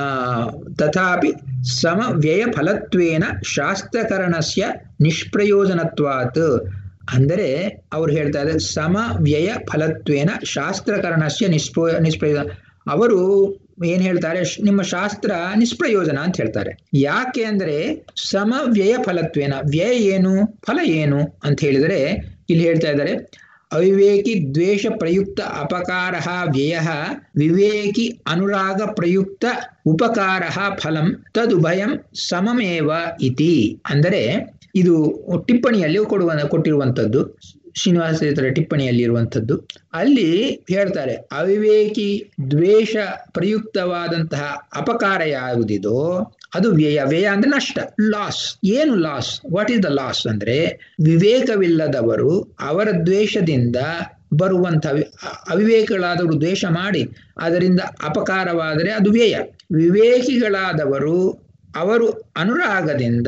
ತಥಾಪಿ ಸಮ ವ್ಯಯ ಫಲತ್ವೇನ ಶಾಸ್ತ್ರಕರಣಸ್ಯ ನಿಷ್ಪ್ರಯೋಜನತ್ವಾತ್ ಅಂದರೆ ಅವ್ರು ಹೇಳ್ತಾ ಇದ್ದಾರೆ ಸಮ ವ್ಯಯ ಫಲತ್ವೇನ ಶಾಸ್ತ್ರಕರಣಸ್ಯ ನಿಷ್ಪ್ರಯ ನಿಷ್ಪ್ರಯೋಜನ ಅವರು ಏನ್ ಹೇಳ್ತಾರೆ ನಿಮ್ಮ ಶಾಸ್ತ್ರ ನಿಷ್ಪ್ರಯೋಜನ ಅಂತ ಹೇಳ್ತಾರೆ ಯಾಕೆ ಅಂದ್ರೆ ಸಮ ವ್ಯಯ ಫಲತ್ವೇನ ವ್ಯಯ ಏನು ಫಲ ಏನು ಅಂತ ಹೇಳಿದರೆ ಇಲ್ಲಿ ಹೇಳ್ತಾ ಇದ್ದಾರೆ ಅವಿವೇಕಿ ದ್ವೇಷ ಪ್ರಯುಕ್ತ ಅಪಕಾರ ವ್ಯಯ ವಿವೇಕಿ ಅನುರಾಗ ಪ್ರಯುಕ್ತ ಉಪಕಾರ ಫಲಂ ತದುಭಯಂ ಸಮಮೇವ ಇತಿ ಅಂದರೆ ಇದು ಟಿಪ್ಪಣಿಯಲ್ಲಿ ಕೊಡುವ ಕೊಟ್ಟಿರುವಂಥದ್ದು ಶ್ರೀನಿವಾಸ ಟಿಪ್ಪಣಿಯಲ್ಲಿ ಇರುವಂಥದ್ದು ಅಲ್ಲಿ ಹೇಳ್ತಾರೆ ಅವಿವೇಕಿ ದ್ವೇಷ ಪ್ರಯುಕ್ತವಾದಂತಹ ಅಪಕಾರ ಯಾವುದಿದೋ ಅದು ವ್ಯಯ ವ್ಯಯ ಅಂದ್ರೆ ನಷ್ಟ ಲಾಸ್ ಏನು loss what is the loss ಅಂದ್ರೆ ವಿವೇಕವಿಲ್ಲದವರು ಅವರ ದ್ವೇಷದಿಂದ ಬರುವಂತಹ ಅವಿವೇಕಗಳಾದವರು ದ್ವೇಷ ಮಾಡಿ ಅದರಿಂದ ಅಪಕಾರವಾದರೆ ಅದು ವ್ಯಯ ವಿವೇಕಿಗಳಾದವರು ಅವರು ಅನುರಾಗದಿಂದ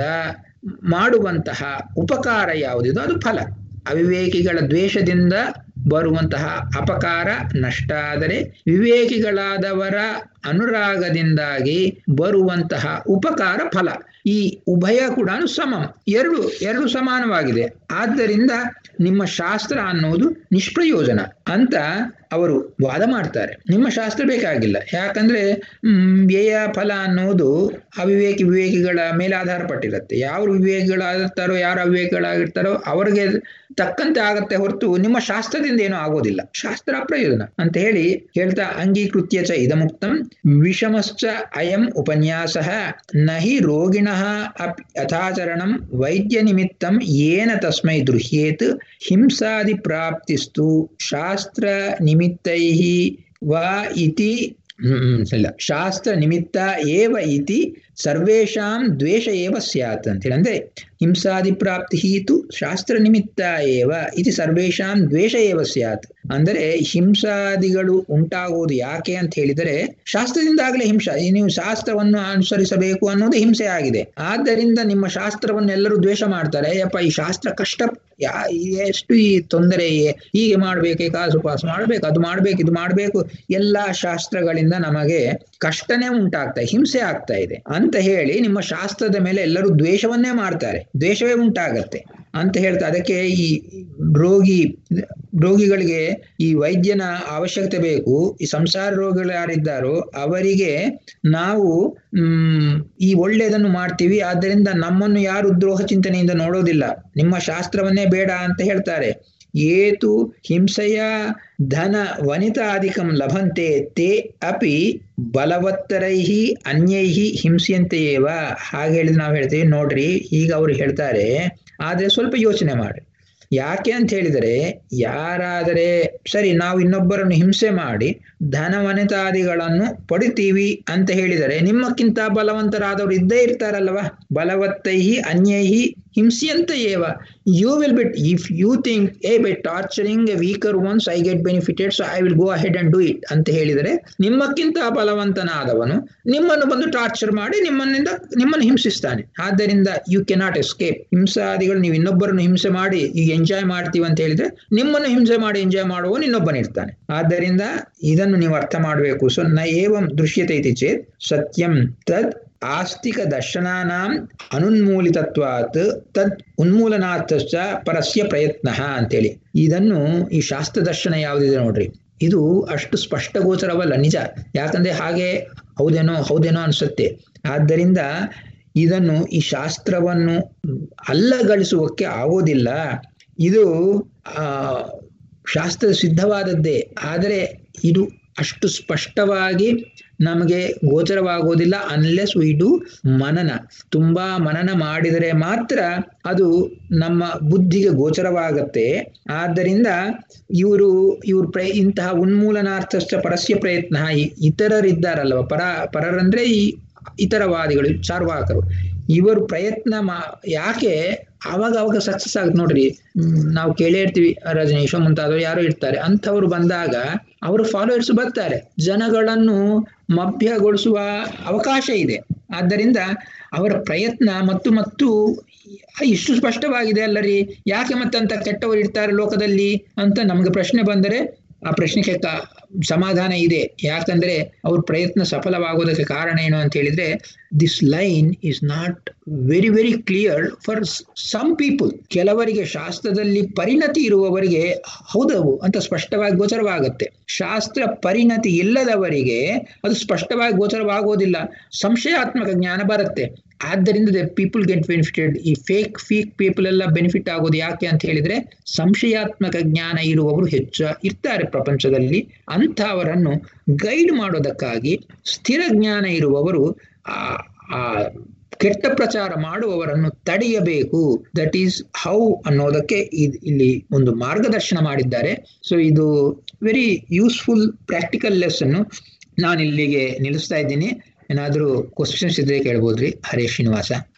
ಮಾಡುವಂತಹ ಉಪಕಾರ ಯಾವುದಿದೋ ಅದು ಫಲ ಅವಿವೇಕಿಗಳ ದ್ವೇಷದಿಂದ ಬರುವಂತಹ ಅಪಕಾರ ನಷ್ಟ ಆದರೆ ವಿವೇಕಿಗಳಾದವರ ಅನುರಾಗದಿಂದಾಗಿ ಬರುವಂತಹ ಉಪಕಾರ ಫಲ ಈ ಉಭಯ ಕೂಡ ಸಮಂ ಎರಡು ಎರಡು ಸಮಾನವಾಗಿದೆ ಆದ್ದರಿಂದ ನಿಮ್ಮ ಶಾಸ್ತ್ರ ಅನ್ನೋದು ನಿಷ್ಪ್ರಯೋಜನ ಅಂತ ಅವರು ವಾದ ಮಾಡ್ತಾರೆ ನಿಮ್ಮ ಶಾಸ್ತ್ರ ಬೇಕಾಗಿಲ್ಲ ಯಾಕಂದ್ರೆ ವ್ಯಯ ಫಲ ಅನ್ನೋದು ಅವಿವೇಕಿ ವಿವೇಕಿಗಳ ಮೇಲೆ ಆಧಾರ ಪಟ್ಟಿರುತ್ತೆ ಯಾವ ವಿವೇಕಿಗಳಾಗಿರ್ತಾರೋ ಯಾರು ಅವಿವೇಕಿಗಳಾಗಿರ್ತಾರೋ ಅವ್ರಿಗೆ ತಕ್ಕಂತೆ ಆಗತ್ತೆ ಹೊರತು ನಿಮ್ಮ ಶಾಸ್ತ್ರದಿಂದ ಏನೂ ಆಗೋದಿಲ್ಲ ಶಾಸ್ತ್ರ ಪ್ರಯೋಜನ ಅಂತ ಹೇಳಿ ಹೇಳ್ತಾ ಅಂಗೀಕೃತ್ಯ ಚ ಇದಮುಕ್ತಂ ವಿಷಮಶ್ಚ ಅಯಂ ಉಪನ್ಯಾಸ ನಹಿ ರೋಗಿಣ ಅಪಿ ಯಥಾಚರಣಂ ವೈದ್ಯ ನಿಮಿತ್ತಂ ಏನ ತಸ್ಮೈ ದೃಹ್ಯೇತ್ ಹಿಂಸಾದಿ ಪ್ರಾಪ್ತಿಸ್ತು ಶಾಸ್ತ್ರ ನಿಮಿತ್ತೈ ವಾ ಇತಿ ಇಲ್ಲ ಶಾಸ್ತ್ರ ನಿಮಿತ್ತ ಏವ ಇತಿ ಸರ್ವೇಷಾಂ ದ್ವೇಷ ಏವ ಸ್ಯಾತ್ ಅಂತೇಳಿ ಅಂದ್ರೆ ಹಿಂಸಾದಿ ಪ್ರಾಪ್ತಿ ತು ಶಾಸ್ತ್ರ ನಿಮಿತ್ತ ಏವ ಇತಿ ಸರ್ವೇಷಾಂ ದ್ವೇಷ ಏವ ಸ್ಯಾತ್ ಅಂದರೆ ಹಿಂಸಾದಿಗಳು ಉಂಟಾಗುವುದು ಯಾಕೆ ಅಂತ ಹೇಳಿದರೆ ಶಾಸ್ತ್ರದಿಂದಾಗಲೇ ಹಿಂಸಾ ನೀವು ಶಾಸ್ತ್ರವನ್ನು ಅನುಸರಿಸಬೇಕು ಅನ್ನೋದು ಹಿಂಸೆ ಆಗಿದೆ ಆದ್ದರಿಂದ ನಿಮ್ಮ ಶಾಸ್ತ್ರವನ್ನು ಎಲ್ಲರೂ ದ್ವೇಷ ಮಾಡ್ತಾರೆ ಯಪ್ಪ ಈ ಶಾಸ್ತ್ರ ಕಷ್ಟ ಯಾ ಎಷ್ಟು ಈ ತೊಂದರೆ ಹೀಗೆ ಮಾಡ್ಬೇಕು ಕಾಸು ಪಾಸು ಮಾಡ್ಬೇಕು ಅದು ಮಾಡ್ಬೇಕು ಇದು ಮಾಡ್ಬೇಕು ಎಲ್ಲಾ ಶಾಸ್ತ್ರಗಳಿಂದ ನಮಗೆ ಕಷ್ಟನೇ ಉಂಟಾಗ್ತಾ ಹಿಂಸೆ ಆಗ್ತಾ ಇದೆ ಅಂತ ಹೇಳಿ ನಿಮ್ಮ ಶಾಸ್ತ್ರದ ಮೇಲೆ ಎಲ್ಲರೂ ದ್ವೇಷವನ್ನೇ ಮಾಡ್ತಾರೆ ದ್ವೇಷವೇ ಉಂಟಾಗತ್ತೆ ಅಂತ ಹೇಳ್ತಾ ಅದಕ್ಕೆ ಈ ರೋಗಿ ರೋಗಿಗಳಿಗೆ ಈ ವೈದ್ಯನ ಅವಶ್ಯಕತೆ ಬೇಕು ಈ ಸಂಸಾರ ರೋಗಿಗಳು ಯಾರಿದ್ದಾರೋ ಅವರಿಗೆ ನಾವು ಹ್ಮ್ ಈ ಒಳ್ಳೆಯದನ್ನು ಮಾಡ್ತೀವಿ ಆದ್ದರಿಂದ ನಮ್ಮನ್ನು ಯಾರು ದ್ರೋಹ ಚಿಂತನೆಯಿಂದ ನೋಡೋದಿಲ್ಲ ನಿಮ್ಮ ಶಾಸ್ತ್ರವನ್ನೇ ಬೇಡ ಅಂತ ಹೇಳ್ತಾರೆ ಏತು ಹಿಂಸೆಯ ಧನ ವನಿತಾಧಿಕಂ ಲಭಂತೆ ತೇ ಅಪಿ ಬಲವತ್ತರೈಹಿ ಅನ್ಯೈಹಿ ಹಿಂಸೆಯಂತೆಯೇವ ಹಾಗೆ ಹೇಳಿದ್ರೆ ನಾವು ಹೇಳ್ತೀವಿ ನೋಡ್ರಿ ಈಗ ಅವ್ರು ಹೇಳ್ತಾರೆ ಆದ್ರೆ ಸ್ವಲ್ಪ ಯೋಚನೆ ಮಾಡಿ ಯಾಕೆ ಅಂತ ಹೇಳಿದರೆ ಯಾರಾದರೆ ಸರಿ ನಾವು ಇನ್ನೊಬ್ಬರನ್ನು ಹಿಂಸೆ ಮಾಡಿ ಧನವನಿತಾದಿಗಳನ್ನು ಪಡಿತೀವಿ ಅಂತ ಹೇಳಿದರೆ ನಿಮ್ಮಕ್ಕಿಂತ ಬಲವಂತರಾದವರು ಇದ್ದೇ ಇರ್ತಾರಲ್ವಾ ಬಲವತ್ತೈಹಿ ಅನ್ಯೈಹಿ ಹಿಂಸೆಯಂತ ಏವ you will bit if you think ಏ by torturing a weaker ones I get benefited so I will go ahead and do it ಅಂತ ಹೇಳಿದರೆ ನಿಮ್ಮಕ್ಕಿಂತ ಬಲವಂತನಾದವನು ನಿಮ್ಮನ್ನು ಬಂದು ಟಾರ್ಚರ್ ಮಾಡಿ ನಿಮ್ಮನ್ನಿಂದ ನಿಮ್ಮನ್ನು ಹಿಂಸಿಸ್ತಾನೆ ಆದ್ದರಿಂದ ಯು ಕೆನಾಟ್ ಎಸ್ಕೇಪ್ ಹಿಂಸಾದಿಗಳು ನೀವು ಇನ್ನೊಬ್ಬರನ್ನು ಹಿಂಸೆ ಮಾಡಿ ಈಗ ಎಂಜಾಯ್ ಮಾಡ್ತೀವಿ ಅಂತ ಹೇಳಿದ್ರೆ ನಿಮ್ಮನ್ನು ಹಿಂಸೆ ಮಾಡಿ ಎಂಜಾಯ್ ಮಾಡುವ ಇನ್ನೊಬ್ಬನಿರ್ತಾನೆ ಆದ್ದರಿಂದ ಇದನ್ನು ನೀವು ಅರ್ಥ ಮಾಡಬೇಕು ಸೊ ನ ಏವಂ ದೃಶ್ಯತೆ ಇತಿ ಚೇತ್ ಸತ್ಯಂ ತದ್ ಆಸ್ತಿಕ ದರ್ಶನಾನಾಂ ಅನುನ್ಮೂಲಿತತ್ವಾತ್ ತದ್ ಉನ್ಮೂಲನಾಥಶ್ಚ ಪರಸ್ಯ ಪ್ರಯತ್ನ ಅಂತೇಳಿ ಇದನ್ನು ಈ ಶಾಸ್ತ್ರ ದರ್ಶನ ಯಾವುದಿದೆ ನೋಡ್ರಿ ಇದು ಅಷ್ಟು ಸ್ಪಷ್ಟ ಗೋಚರವಲ್ಲ ನಿಜ ಯಾಕಂದ್ರೆ ಹಾಗೆ ಹೌದೇನೋ ಹೌದೇನೋ ಅನ್ಸುತ್ತೆ ಆದ್ದರಿಂದ ಇದನ್ನು ಈ ಶಾಸ್ತ್ರವನ್ನು ಅಲ್ಲಗಳಿಸುವಕ್ಕೆ ಆಗೋದಿಲ್ಲ ಇದು ಆ ಶಾಸ್ತ್ರ ಸಿದ್ಧವಾದದ್ದೇ ಆದರೆ ಇದು ಅಷ್ಟು ಸ್ಪಷ್ಟವಾಗಿ ನಮಗೆ ಗೋಚರವಾಗೋದಿಲ್ಲ ಅನ್ಲೆಸ್ ವಿ ಡು ಮನನ ತುಂಬಾ ಮನನ ಮಾಡಿದರೆ ಮಾತ್ರ ಅದು ನಮ್ಮ ಬುದ್ಧಿಗೆ ಗೋಚರವಾಗತ್ತೆ ಆದ್ದರಿಂದ ಇವರು ಇವ್ರ ಪ್ರಯ ಇಂತಹ ಉನ್ಮೂಲನಾರ್ಥಶ್ಚ ಪರಸ್ಯ ಪ್ರಯತ್ನ ಇತರರಿದ್ದಾರಲ್ವ ಪರ ಪರರಂದ್ರೆ ಈ ಇತರವಾದಿಗಳು ಚಾರ್ವಾಕರು ಇವರು ಪ್ರಯತ್ನ ಮಾ ಯಾಕೆ ಅವಾಗ ಅವಾಗ ಸಕ್ಸಸ್ ಆಗುತ್ತೆ ನೋಡ್ರಿ ನಾವು ಕೇಳೇ ಇರ್ತೀವಿ ರಜನೀಶ್ ಮುಂತಾದವರು ಯಾರೋ ಇರ್ತಾರೆ ಅಂಥವ್ರು ಬಂದಾಗ ಅವರು ಫಾಲೋವರ್ಸ್ ಬರ್ತಾರೆ ಜನಗಳನ್ನು ಮಭ್ಯಗೊಳಿಸುವ ಅವಕಾಶ ಇದೆ ಆದ್ದರಿಂದ ಅವರ ಪ್ರಯತ್ನ ಮತ್ತು ಮತ್ತು ಇಷ್ಟು ಸ್ಪಷ್ಟವಾಗಿದೆ ಅಲ್ಲರಿ ಯಾಕೆ ಮತ್ತಂತ ಕೆಟ್ಟವರು ಇರ್ತಾರೆ ಲೋಕದಲ್ಲಿ ಅಂತ ನಮಗೆ ಪ್ರಶ್ನೆ ಬಂದರೆ ಆ ಪ್ರಶ್ನೆಗೆ ಸಮಾಧಾನ ಇದೆ ಯಾಕಂದ್ರೆ ಅವ್ರ ಪ್ರಯತ್ನ ಸಫಲವಾಗೋದಕ್ಕೆ ಕಾರಣ ಏನು ಅಂತ ಹೇಳಿದ್ರೆ this line is not very very clear for some people ಕೆಲವರಿಗೆ ಶಾಸ್ತ್ರದಲ್ಲಿ ಪರಿಣತಿ ಇರುವವರಿಗೆ ಹೌದವು ಅಂತ ಸ್ಪಷ್ಟವಾಗಿ ಗೋಚರವಾಗುತ್ತೆ ಶಾಸ್ತ್ರ ಪರಿಣತಿ ಇಲ್ಲದವರಿಗೆ ಅದು ಸ್ಪಷ್ಟವಾಗಿ ಗೋಚರವಾಗೋದಿಲ್ಲ ಸಂಶಯಾತ್ಮಕ ಜ್ಞಾನ ಬರುತ್ತೆ ಆದ್ದರಿಂದ ದ ಪೀಪಲ್ ಗೆಟ್ ಬೆನಿಫಿಟೆಡ್ ಈ ಫೇಕ್ ಫೇಕ್ ಪೀಪಲ್ ಎಲ್ಲ ಬೆನಿಫಿಟ್ ಆಗೋದು ಯಾಕೆ ಅಂತ ಹೇಳಿದ್ರೆ ಸಂಶಯಾತ್ಮಕ ಜ್ಞಾನ ಇರುವವರು ಹೆಚ್ಚು ಇರ್ತಾರೆ ಪ್ರಪಂಚದಲ್ಲಿ ಅಂಥವರನ್ನು ಗೈಡ್ ಮಾಡೋದಕ್ಕಾಗಿ ಸ್ಥಿರ ಜ್ಞಾನ ಇರುವವರು ಆ ಆ ಕೆಟ್ಟ ಪ್ರಚಾರ ಮಾಡುವವರನ್ನು ತಡೆಯಬೇಕು ದಟ್ ಈಸ್ ಹೌ ಅನ್ನೋದಕ್ಕೆ ಇಲ್ಲಿ ಒಂದು ಮಾರ್ಗದರ್ಶನ ಮಾಡಿದ್ದಾರೆ ಸೊ ಇದು ವೆರಿ ಯೂಸ್ಫುಲ್ ಪ್ರಾಕ್ಟಿಕಲ್ ಲೆಸನ್ನು ನಾನು ಇಲ್ಲಿಗೆ ನಿಲ್ಲಿಸ್ತಾ ಇದ್ದೀನಿ ಏನಾದರೂ ಕ್ವಶನ್ಸ್ ಇದ್ರೆ ಕೇಳ್ಬೋದ್ರಿ ಹರೇ ಶ್ರೀನಿವಾಸ